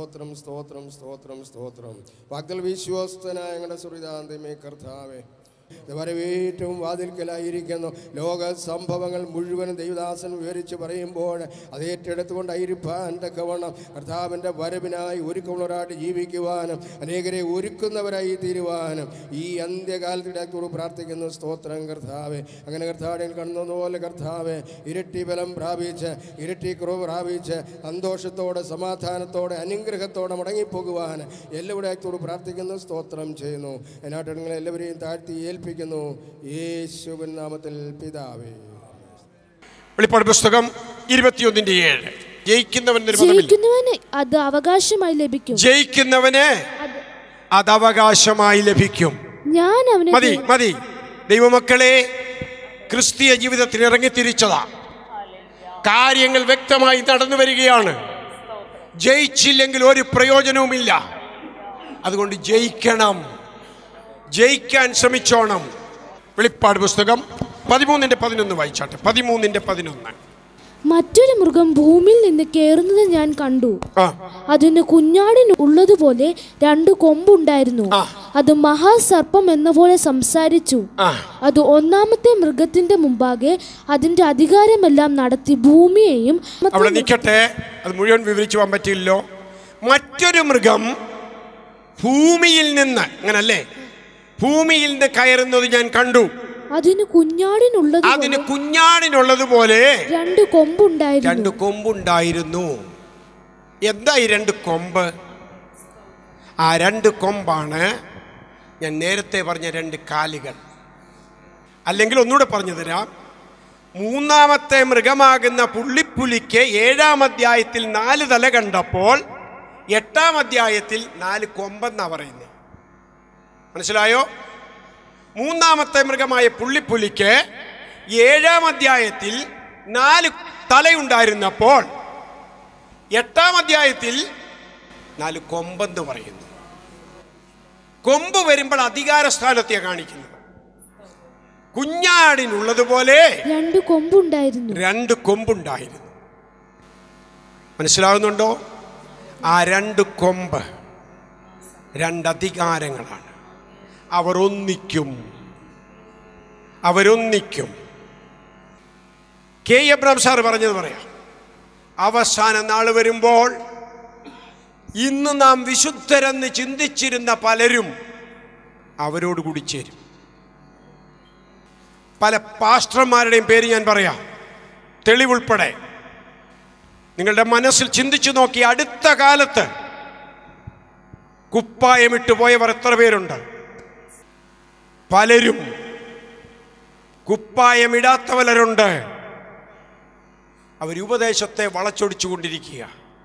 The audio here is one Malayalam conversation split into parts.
സ്തോത്രം സ്തോത്രം സ്തോത്രം സ്തോത്രം വാഗ്ദൽ വിശ്വസ്തനായ ഞങ്ങളുടെ സുഹൃതാന്തമേ കർത്താവേ വരവേറ്റവും വാതിൽക്കലായിരിക്കുന്നു ലോക സംഭവങ്ങൾ മുഴുവനും ദൈവദാസൻ വിവരിച്ച് പറയുമ്പോൾ അത് ഏറ്റെടുത്തുകൊണ്ട് അയിരിപ്പാൻ തക്കവണ്ണം കർത്താവിൻ്റെ വരവിനായി ഒരുക്കമുള്ളവരായിട്ട് ജീവിക്കുവാനും അനേകരെ ഒരുക്കുന്നവരായി തീരുവാനും ഈ അന്ത്യകാലത്തിടത്തോട് പ്രാർത്ഥിക്കുന്നു സ്തോത്രം കർത്താവെ അങ്ങനെ കർത്താവിൽ കണ്ണുന്ന പോലെ കർത്താവെ ഇരട്ടി ബലം പ്രാപിച്ച് ഇരട്ടി കുറവ് പ്രാപിച്ച് സന്തോഷത്തോടെ സമാധാനത്തോടെ അനുഗ്രഹത്തോടെ മടങ്ങിപ്പോകുവാൻ എല്ലാവരുടെത്തോട് പ്രാർത്ഥിക്കുന്നു സ്തോത്രം ചെയ്യുന്നു എന്നാട്ട് നിങ്ങൾ എല്ലാവരെയും താഴ്ത്തി ഏൽപ്പിക്കുന്നു യേശുവിൻ നാമത്തിൽ പിതാവേ വെളിപ്പാട് പുസ്തകം ഇരുപത്തിയൊന്നിന്റെ ഏഴ് ജയിക്കുന്നവൻ ഒരു പദമില്ല ജയിക്കുന്നവന് അത് അവകാശമായി ലഭിക്കും ജയിക്കുന്നവന് അത് അത് അവകാശമായി ലഭിക്കും ഞാൻ അവനെ മതി മതി ദൈവമക്കളെ ക്രിസ്തീയ ജീവിതത്തിൽ ഇറങ്ങിത്തിരിച്ചതാ കാര്യങ്ങൾ വ്യക്തമായി നടന്നു വരികയാണ് ജയിച്ചില്ലെങ്കിൽ ഒരു പ്രയോജനവുമില്ല അതുകൊണ്ട് ജയിക്കണം ജയിക്കാൻ ശ്രമിച്ചോണം വെളിപ്പാട് പുസ്തകം പതിമൂന്നിന്റെ പതിനൊന്ന് വായിച്ചാട്ടെ പതിമൂന്നിന്റെ പതിനൊന്ന് മറ്റൊരു മൃഗം ഭൂമിയിൽ നിന്ന് കയറുന്നത് ഞാൻ കണ്ടു ആ അതിന് കുഞ്ഞാടിന് ഉള്ളതുപോലെ രണ്ട് കൊമ്പുണ്ടായിരുന്നു ആ. അത് മഹാസർപ്പം എന്ന പോലെ സംസാരിച്ചു ആ അത് ഒന്നാമത്തെ മൃഗത്തിന്റെ മുമ്പാകെ അതിന്റെ അധികാരമെല്ലാം നടത്തി ഭൂമിയെയും അവിടെ നിൽക്കട്ടെ അത് മുഴുവൻ വിവരിച്ചു പോകാൻ പറ്റില്ലല്ലോ മറ്റൊരു മൃഗം ഭൂമിയിൽ നിന്ന് അങ്ങനല്ലേ ഭൂമിയിൽ നിന്ന് കയറുന്നത് ഞാൻ കണ്ടു അതിന് കുഞ്ഞാടിനുള്ളത് അതിന് കുഞ്ഞാടിനുള്ളതുപോലെ രണ്ട് കൊമ്പുണ്ടായിരുന്നു രണ്ട് കൊമ്പുണ്ടായിരുന്നു എന്താ ഈ രണ്ട് കൊമ്പ് ആ രണ്ട് കൊമ്പാണ് ഞാൻ നേരത്തെ പറഞ്ഞ രണ്ട് കാലുകൾ അല്ലെങ്കിൽ ഒന്നുകൂടെ പറഞ്ഞു തരാം മൂന്നാമത്തെ മൃഗമാകുന്ന പുള്ളിപ്പുലിക്ക് ഏഴാം അധ്യായത്തിൽ നാല് തല കണ്ടപ്പോൾ എട്ടാം അധ്യായത്തിൽ നാല് കൊമ്പെന്നാ പറയുന്നത് മനസ്സിലായോ മൂന്നാമത്തെ മൃഗമായ പുള്ളിപ്പുലിക്ക് ഏഴാം അധ്യായത്തിൽ നാല് തലയുണ്ടായിരുന്നപ്പോൾ എട്ടാം അധ്യായത്തിൽ നാല് കൊമ്പെന്ന് പറയുന്നു കൊമ്പ് വരുമ്പോൾ അധികാര സ്ഥാനത്തെയാണ് കാണിക്കുന്നത് കുഞ്ഞാടിനുള്ളതുപോലെ രണ്ട് കൊമ്പുണ്ടായിരുന്നു രണ്ട് കൊമ്പുണ്ടായിരുന്നു മനസ്സിലാകുന്നുണ്ടോ ആ രണ്ട് കൊമ്പ് രണ്ട് അധികാരങ്ങളാണ് അവർ ഒന്നിക്കും അവരൊന്നിക്കും കെ എബ്രാം സാർ പറഞ്ഞത് പറയാം അവസാന നാൾ വരുമ്പോൾ ഇന്ന് നാം വിശുദ്ധരെന്ന് ചിന്തിച്ചിരുന്ന പലരും അവരോട് കൂടി ചേരും പല പാസ്റ്റർമാരുടെയും പേര് ഞാൻ പറയാം തെളിവുൾപ്പെടെ നിങ്ങളുടെ മനസ്സിൽ ചിന്തിച്ചു നോക്കി അടുത്ത കാലത്ത് കുപ്പായമിട്ട് പോയവർ എത്ര പേരുണ്ട് പലരും കുപ്പായമിടാത്ത പലരുണ്ട് അവർ ഉപദേശത്തെ വളച്ചൊടിച്ചുകൊണ്ടിരിക്കുക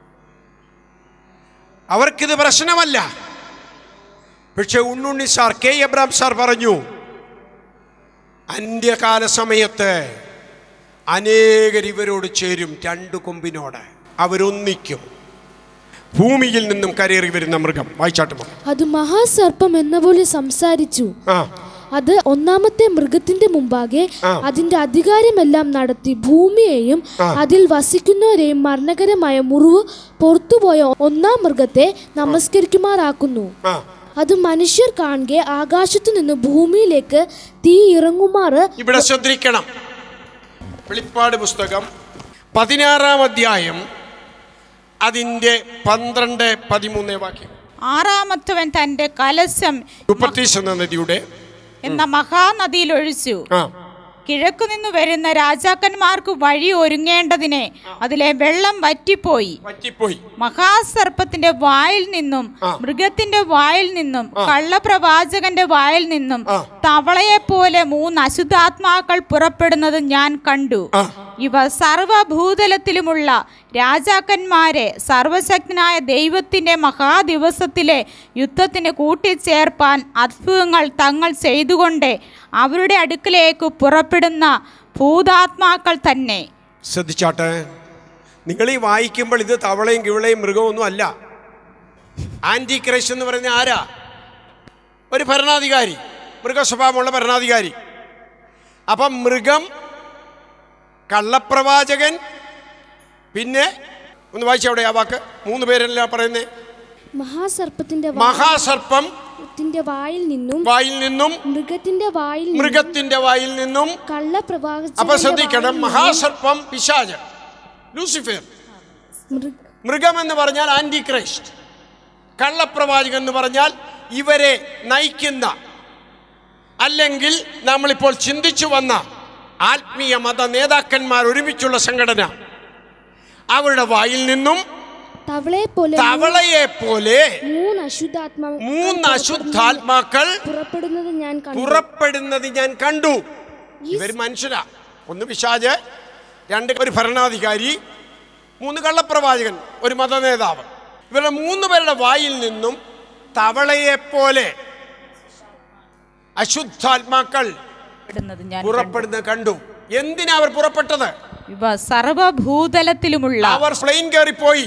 അവർക്കിത് പ്രശ്നമല്ല പക്ഷെ ഉണ്ണുണ്ണി സാർ കെ എബ്രാം സാർ പറഞ്ഞു അന്ത്യകാല സമയത്ത് അനേകർ ഇവരോട് ചേരും രണ്ടു കൊമ്പിനോട് അവരൊന്നിക്കും ഭൂമിയിൽ നിന്നും കരയേറി വരുന്ന മൃഗം വായിച്ചാട്ട് മതി. അത് മഹാസർപ്പം എന്ന പോലെ സംസാരിച്ചു ആ അത് ഒന്നാമത്തെ മൃഗത്തിന്റെ മുമ്പാകെ ആ. അതിന്റെ അധികാരമെല്ലാം നടത്തി ഭൂമിയെയും ആ. അതിൽ വസിക്കുന്നവരെയും മരണകരമായ മുറിവ് പുറത്തുപോയ ഒന്നാം മൃഗത്തെ നമസ്കരിക്കുമാറാക്കുന്നു ആ അത് മനുഷ്യർ കാണുക ആകാശത്തു നിന്ന് ഭൂമിയിലേക്ക് തീ ഇറങ്ങുമാറ് ഇവിടെ ശ്രദ്ധിക്കണം വെളിപ്പാട് പുസ്തകം പതിനാറാം അധ്യായം അതിൻ്റെ പന്ത്രണ്ട് പതിമൂന്ന് വാക്യം ആറാമത്തവൻ തന്റെ കലശം യുപ്പത്തീസ് എന്ന നദിയുടെ എന്ന മഹാനദിയിൽ ഒഴിച്ചു ആ കിഴക്കുനിന്നു വരുന്ന രാജാക്കന്മാർക്ക് വഴി ഒരുങ്ങേണ്ടതിനെ അതിലെ വെള്ളം വറ്റിപ്പോയി പറ്റിപ്പോയി മഹാസർപ്പത്തിന്റെ വായിൽ നിന്നും ആ. മൃഗത്തിന്റെ വായിൽ നിന്നും കള്ളപ്രവാചകന്റെ വായിൽ നിന്നും ആ. തവളയെപ്പോലെ മൂന്ന് അശുദ്ധാത്മാക്കൾ പുറപ്പെടുന്നത് ഞാൻ കണ്ടു ആ. ഇവ സർവഭൂതലത്തിലുമുള്ള രാജാക്കന്മാരെ സർവശക്തനായ ദൈവത്തിന്റെ മഹാദിവസത്തിലെ യുദ്ധത്തിന് കൂട്ടിച്ചേർപ്പാൻ അത്ഭുതങ്ങൾ തങ്ങൾ ചെയ്തുകൊണ്ട് അവരുടെ അടുക്കലേക്ക് പുറപ്പെടുന്ന ഭൂതാത്മാക്കൾ തന്നെ ശ്രദ്ധിച്ചാട്ടെ നിങ്ങൾ ഈ വായിക്കുമ്പോൾ ഇത് തവളയും കിവളയും മൃഗമൊന്നും അല്ല ആന്റി ക്രൈസ്റ്റ് എന്ന് പറയുന്ന ആരാ ഒരു ഭരണാധികാരി മൃഗസ്വഭാവമുള്ള ഭരണാധികാരി അപ്പം മൃഗം കള്ളപ്രവാചകൻ പിന്നെ ഒന്ന് വായിച്ച അവിടെ ആ വാക്ക് മൂന്ന് പേരല്ല പറയുന്നേ മഹാസർപ്പത്തിന്റെ മഹാസർപ്പത്തിന്റെ വായിൽ നിന്നും വായിൽ നിന്നും മൃഗത്തിന്റെ വായിൽ നിന്നും മൃഗത്തിന്റെ വായിൽ നിന്നും കള്ളപ്രവാചകന്റെ അപ്പൊ ശ്രദ്ധിക്കണം വായിൽ നിന്നും മഹാസർപ്പം പിശാചൻ ലൂസിഫർ മൃഗ- മൃഗം എന്ന് പറഞ്ഞാൽ ആന്റി ക്രൈസ്റ്റ് കള്ളപ്രവാചകൻ എന്ന് പറഞ്ഞാൽ ഇവരെ നയിക്കുന്ന അല്ലെങ്കിൽ നമ്മളിപ്പോൾ ചിന്തിച്ചു വന്ന ആത്മീയ മത നേതാക്കന്മാർ ഒരുമിച്ചുള്ള സംഘടന അവരുടെ വായിൽ നിന്നും തവളയെ പോലെ തവളയെ പോലെ മൂന്ന് അശുദ്ധാത്മാ മൂന്ന് അശുദ്ധാത്മാക്കൾ പുറപ്പെടുന്നത് ഞാൻ കണ്ടു പുറപ്പെടുന്നത് ഞാൻ കണ്ടു ഇവർ മനുഷ്യരാ ഒന്ന് പിശാജ് രണ്ട് ഒരു ഭരണാധികാരി മൂന്ന് കള്ളപ്രവാചകൻ ഒരു മതനേതാവ് ഇവരുടെ മൂന്ന് പേരുടെ വായിൽ നിന്നും തവളയെ പോലെ അശുദ്ധാത്മാക്കൾ ഇടുന്നത് ഞാൻ കണ്ടു. പുറപ്പെടുന്നത് കണ്ടു എന്തിനാ അവർ പുറപ്പെട്ടത് ഇവ സർവഭൂതലത്തിലുമുള്ള അവർ പ്ലെയിൻ കയറിപ്പോയി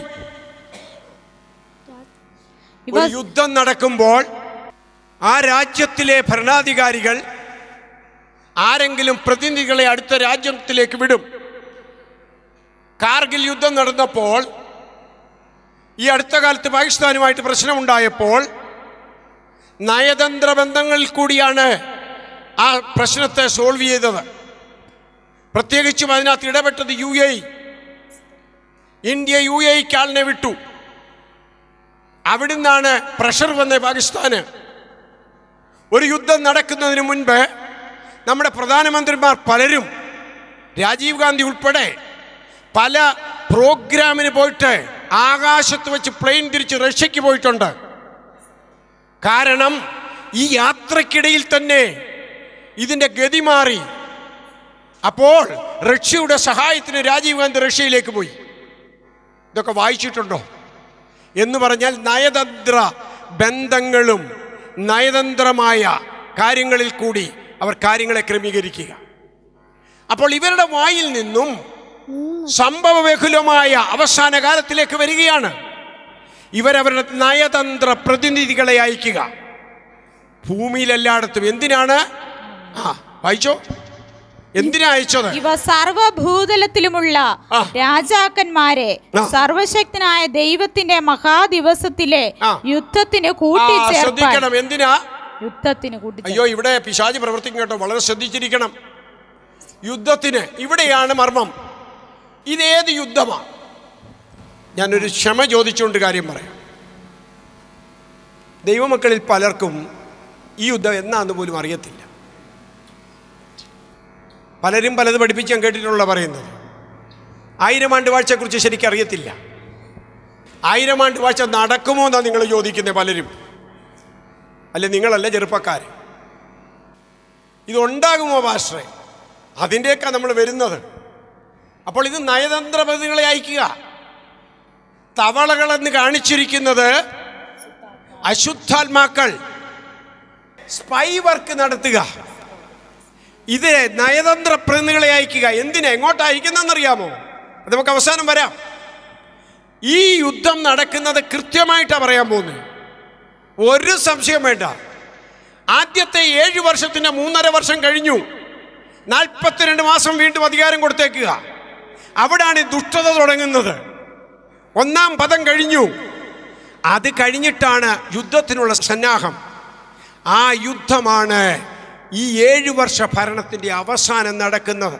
ഇവ ഒരു യുദ്ധം നടക്കുമ്പോൾ ആ രാജ്യത്തിലെ ഭരണാധികാരികൾ ആരെങ്കിലും പ്രതിനിധികളെ അടുത്ത രാജ്യത്തിലേക്ക് വിടും കാർഗിൽ യുദ്ധം നടന്നപ്പോൾ ഈ അടുത്ത കാലത്ത് പാകിസ്ഥാനുമായിട്ട് പ്രശ്നമുണ്ടായപ്പോൾ നയതന്ത്ര ബന്ധങ്ങളിൽ കൂടിയാണ് ആ പ്രശ്നത്തെ സോൾവ് ചെയ്തത് പ്രത്യേകിച്ചും അതിനകത്ത് ഇടപെട്ടത് യു എ ഇന്ത്യ യു എക്ക് ആളിനെ വിട്ടു അവിടുന്നാണ് പ്രഷർ വന്ന പാകിസ്ഥാന് ഒരു യുദ്ധം നടക്കുന്നതിന് മുൻപ് നമ്മുടെ പ്രധാനമന്ത്രിമാർ പലരും രാജീവ് ഗാന്ധി ഉൾപ്പെടെ പല പ്രോഗ്രാമിന് പോയിട്ട് ആകാശത്ത് വെച്ച് പ്ലെയിൻ തിരിച്ച് റഷ്യക്ക് പോയിട്ടുണ്ട് കാരണം ഈ യാത്രക്കിടയിൽ തന്നെ ഇതിൻ്റെ ഗതി മാറി അപ്പോൾ റഷ്യയുടെ സഹായത്തിന് രാജീവ് ഗാന്ധി റഷ്യയിലേക്ക് പോയി ഇതൊക്കെ വായിച്ചിട്ടുണ്ടോ എന്ന് പറഞ്ഞാൽ നയതന്ത്ര ബന്ധങ്ങളും നയതന്ത്രമായ കാര്യങ്ങളിൽ കൂടി അവർ കാര്യങ്ങളെ ക്രമീകരിക്കുക അപ്പോൾ ഇവരുടെ വായിൽ നിന്നും സംഭവബഹുലമായ അവസാന കാലത്തിലേക്ക് വരികയാണ് ഇവരവരുടെ നയതന്ത്ര പ്രതിനിധികളെ അയക്കുക ഭൂമിയിലെല്ലായിടത്തും എന്തിനാണ് ആ വായിച്ചോ എന്തിനാ അയച്ചത് ഇവ സർവഭൂതലത്തിലുമുള്ള ആ. രാജാക്കന്മാരെ ആ. സർവശക്തനായ ദൈവത്തിന്റെ മഹാദിവസത്തിലെ ആ. യുദ്ധത്തിന് ആ കൂട്ടിച്ചേർപ്പാൻ ശ്രദ്ധിക്കണം എന്തിനാ യുദ്ധത്തിന് കൂട്ടിച്ചേർപ്പാൻ അയ്യോ ഇവിടെ പിശാചി പ്രവർത്തിക്കും കേട്ടോ വളരെ ശ്രദ്ധിച്ചിരിക്കണം യുദ്ധത്തിന് ഇവിടെയാണ് മർമ്മം ഇതേത് യുദ്ധമാ ഞാനൊരു ക്ഷമ ചോദിച്ചുകൊണ്ട് കാര്യം പറയാം ദൈവമക്കളിൽ പലർക്കും ഈ യുദ്ധം എന്നാന്ന് പോലും അറിയത്തില്ല പലരും പലത് പഠിപ്പിച്ച് ഞാൻ കേട്ടിട്ടുള്ള പറയുന്നത് ആയിരം ആണ്ട് വാഴ്ചയെക്കുറിച്ച് ശരിക്കും അറിയത്തില്ല ആയിരം ആണ്ട് വാഴ്ച നടക്കുമോ എന്നാണ് നിങ്ങൾ ചോദിക്കുന്നത് പലരും അല്ലെ നിങ്ങളല്ല ചെറുപ്പക്കാർ ഇതുണ്ടാകുമോ പാസ്റ്ററെ അതിൻ്റെയൊക്കെ നമ്മൾ വരുന്നത് അപ്പോൾ ഇത് നയതന്ത്ര പ്രതികളെ അയക്കുക തവളകളെന്ന് കാണിച്ചിരിക്കുന്നത് അശുദ്ധാത്മാക്കൾ സ്പൈ വർക്ക് നടത്തുക ഇത് നയതന്ത്ര പ്രതിനിധികളെ അയക്കുക എന്തിനാ എങ്ങോട്ട് അയക്കുന്നതെന്നറിയാമോ അത് നമുക്ക് അവസാനം വരാം ഈ യുദ്ധം നടക്കുന്നത് കൃത്യമായിട്ടാണ് പറയാൻ പോകുന്നത് ഒരു സംശയം വേണ്ട ആദ്യത്തെ ഏഴ് വർഷത്തിന്റെ മൂന്നര വർഷം കഴിഞ്ഞു നാൽപ്പത്തിരണ്ട് മാസം വീണ്ടും അധികാരം കൊടുത്തേക്കുക അവിടാണ് ഈ ദുഷ്ടത തുടങ്ങുന്നത് ഒന്നാം പദം കഴിഞ്ഞു അത് കഴിഞ്ഞിട്ടാണ് യുദ്ധത്തിനുള്ള സന്നാഹം ആ യുദ്ധമാണ് ഈ ഏഴു വർഷ ഭരണത്തിന്റെ അവസാനം നടക്കുന്നത്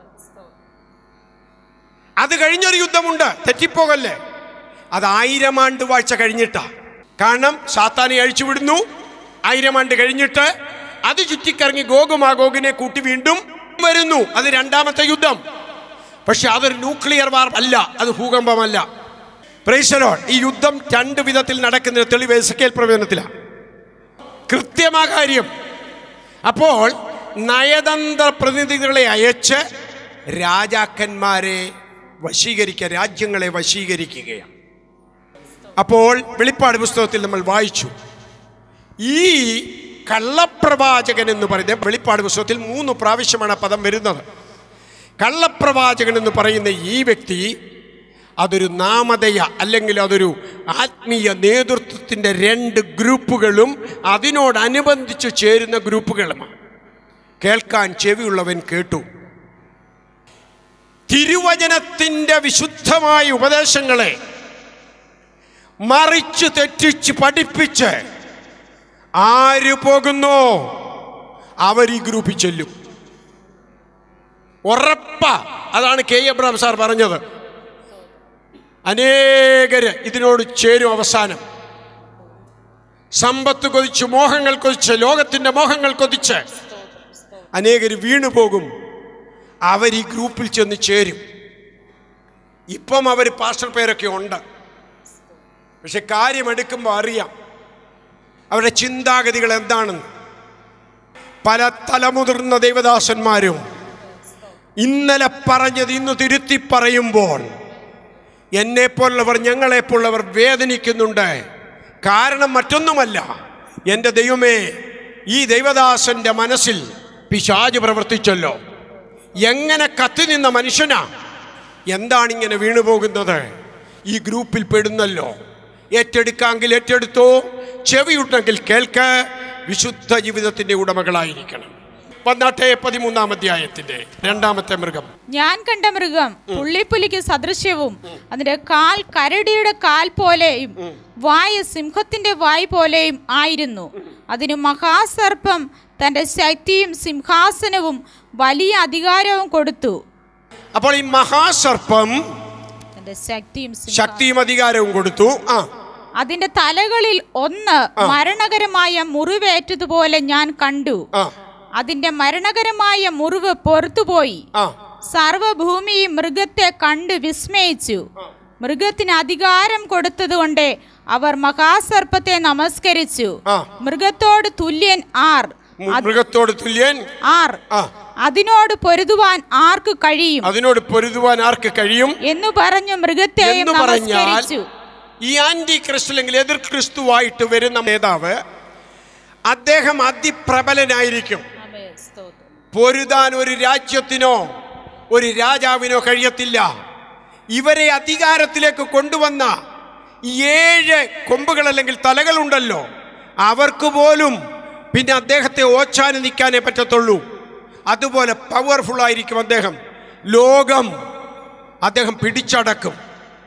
അത് കഴിഞ്ഞൊരു യുദ്ധമുണ്ട് തെറ്റിപ്പോകല്ലേ അത് ആയിരം ആണ്ട് വാഴ്ച കഴിഞ്ഞിട്ടാ കാരണം സാത്താനെ അഴിച്ചുവിടുന്നു ആയിരം ആണ്ട് കഴിഞ്ഞിട്ട് അത് ചുറ്റിക്കറങ്ങി ഗോഗുമാഗോഗിനെ കൂട്ടി വീണ്ടും വരുന്നു അത് രണ്ടാമത്തെ യുദ്ധം പക്ഷെ അതൊരു ന്യൂക്ലിയർ വാർ അല്ല അത് ഭൂകമ്പമല്ല പ്രൈസലോൺ ഈ യുദ്ധം രണ്ട് വിധത്തിൽ നടക്കുന്ന തെളിവ് എസക്കേൽ പ്രവചനത്തിലാണ് കൃത്യമാ കാര്യം അപ്പോൾ നയതന്ത്ര പ്രതിനിധികളെ അയച്ച് രാജാക്കന്മാരെ വശീകരിക്കുക രാജ്യങ്ങളെ വശീകരിക്കുകയാണ് അപ്പോൾ വെളിപ്പാട് പുസ്തകത്തിൽ നമ്മൾ വായിച്ചു ഈ കള്ളപ്രവാചകൻ എന്ന് പറയുന്ന വെളിപ്പാട് പുസ്തകത്തിൽ മൂന്ന് പ്രാവശ്യമാണ് ആ പദം വരുന്നത് കള്ളപ്രവാചകൻ എന്ന് പറയുന്ന ഈ വ്യക്തി അതൊരു നാമധേയ അല്ലെങ്കിൽ അതൊരു ആത്മീയ നേതൃത്വത്തിൻ്റെ രണ്ട് ഗ്രൂപ്പുകളും അതിനോടനുബന്ധിച്ച് ചേരുന്ന ഗ്രൂപ്പുകളുമാണ് കേൾക്കാൻ ചെവിയുള്ളവൻ കേട്ടു തിരുവചനത്തിൻ്റെ വിശുദ്ധമായ ഉപദേശങ്ങളെ മറിച്ച് തെറ്റിച്ച് പഠിപ്പിച്ച് ആര് പോകുന്നോ അവർ ഈ ഗ്രൂപ്പിൽ ചെല്ലും ഉറപ്പ അതാണ് കെ എബ്രഹാം സാർ പറഞ്ഞത് അനേകര് ഇതിനോട് ചേരും അവസാനം സമ്പത്ത് കൊതിച്ച് മോഹങ്ങൾ കൊതിച്ച് ലോകത്തിന്റെ മോഹങ്ങൾ കൊതിച്ച് അനേകര് വീണു പോകും അവർ ഈ ഗ്രൂപ്പിൽ ചെന്ന് ചേരും ഇപ്പം അവർ പാസ്റ്റർ പേരൊക്കെ ഉണ്ട് പക്ഷെ കാര്യമെടുക്കുമ്പോൾ അറിയാം അവരുടെ ചിന്താഗതികൾ എന്താണെന്ന് പല തലമുതിർന്ന ദൈവദാസന്മാരും ഇന്നലെ പറഞ്ഞത് ഇന്ന് തിരുത്തി പറയുമ്പോൾ എന്നെപ്പോലുള്ളവർ ഞങ്ങളെപ്പോലുള്ളവർ വേദനിക്കുന്നുണ്ട് കാരണം മറ്റൊന്നുമല്ല എൻ്റെ ദൈവമേ ഈ ദൈവദാസന്റെ മനസ്സിൽ പിശാജ് പ്രവർത്തിച്ചല്ലോ എങ്ങനെ കത്തി നിന്ന മനുഷ്യനാ എന്താണ് ഇങ്ങനെ വീണുപോകുന്നത് ഈ ഗ്രൂപ്പിൽ പെടുന്നല്ലോ ഏറ്റെടുക്കാമെങ്കിൽ ഏറ്റെടുത്തോ ചെവിയുണ്ടെങ്കിൽ കേൾക്ക് വിശുദ്ധ ജീവിതത്തിന്റെ ഉടമകളായിരിക്കണം പന്നാട്ടെ പതിമൂന്നാം അധ്യായത്തിന്റെ രണ്ടാമത്തെ മൃഗം ഞാൻ കണ്ട മൃഗം പുള്ളിപ്പുലിക്ക് സദൃശ്യവും അതിന്റെ കാൽ കരടിയുടെ കാൽ പോലെയും വായ് സിംഹത്തിന്റെ വായ് പോലെയും ആയിരുന്നു അതിന് മഹാസർപ്പം തന്റെ ശക്തിയും സിംഹാസനവും വലിയ അധികാരവും കൊടുത്തു അപ്പോൾ ഈ മഹാസർപ്പം തന്റെ ശക്തിയും സിംഹാ- ശക്തിയും അധികാരവും കൊടുത്തു ആ അതിന്റെ തലകളിൽ ഒന്ന് മരണകരമായ മുറിവേറ്റതുപോലെ ഞാൻ കണ്ടു ആ അതിന്റെ മരണകരമായ മുറിവ് പൊറത്തുപോയി ആ സർവഭൂമിയും മൃഗത്തെ കണ്ട് വിസ്മയിച്ചു മൃഗത്തിന് അധികാരം കൊടുത്തതുകൊണ്ട് അവർ മഹാസർപ്പത്തെ നമസ്കരിച്ചു ആ. മൃഗത്തോട് തുല്യൻ ആർ മു- മൃഗത്തോട് തുല്യൻ ആർ ആ അതിനോട് പൊരുതുവാൻ ആർക്ക് കഴിയും അതിനോട് പൊരുതുവാൻ ആർക്ക് കഴിയും എന്നു പറഞ്ഞു മൃഗത്തെയും എന്ന് പറഞ്ഞാൽ നമസ്കരിച്ചു ഈ ആന്റി ക്രിസ്തു അല്ലെങ്കിൽ എതിർ ക്രിസ്തുവായിട്ട് വരുന്ന നേതാവ് അദ്ദേഹം അതിപ്രബലനായിരിക്കും പൊരുതാൻ ഒരു രാജ്യത്തിനോ ഒരു രാജാവിനോ കഴിയത്തില്ല ഇവരെ അധികാരത്തിലേക്ക് കൊണ്ടുവന്ന ഈ ഏഴ് കൊമ്പുകൾ അല്ലെങ്കിൽ തലകളുണ്ടല്ലോ അവർക്ക് പോലും പിന്നെ അദ്ദേഹത്തെ ഓച്ചാന് നിൽക്കാനേ പറ്റത്തുള്ളൂ അതുപോലെ പവർഫുൾ ആയിരിക്കും അദ്ദേഹം ലോകം അദ്ദേഹം പിടിച്ചടക്കും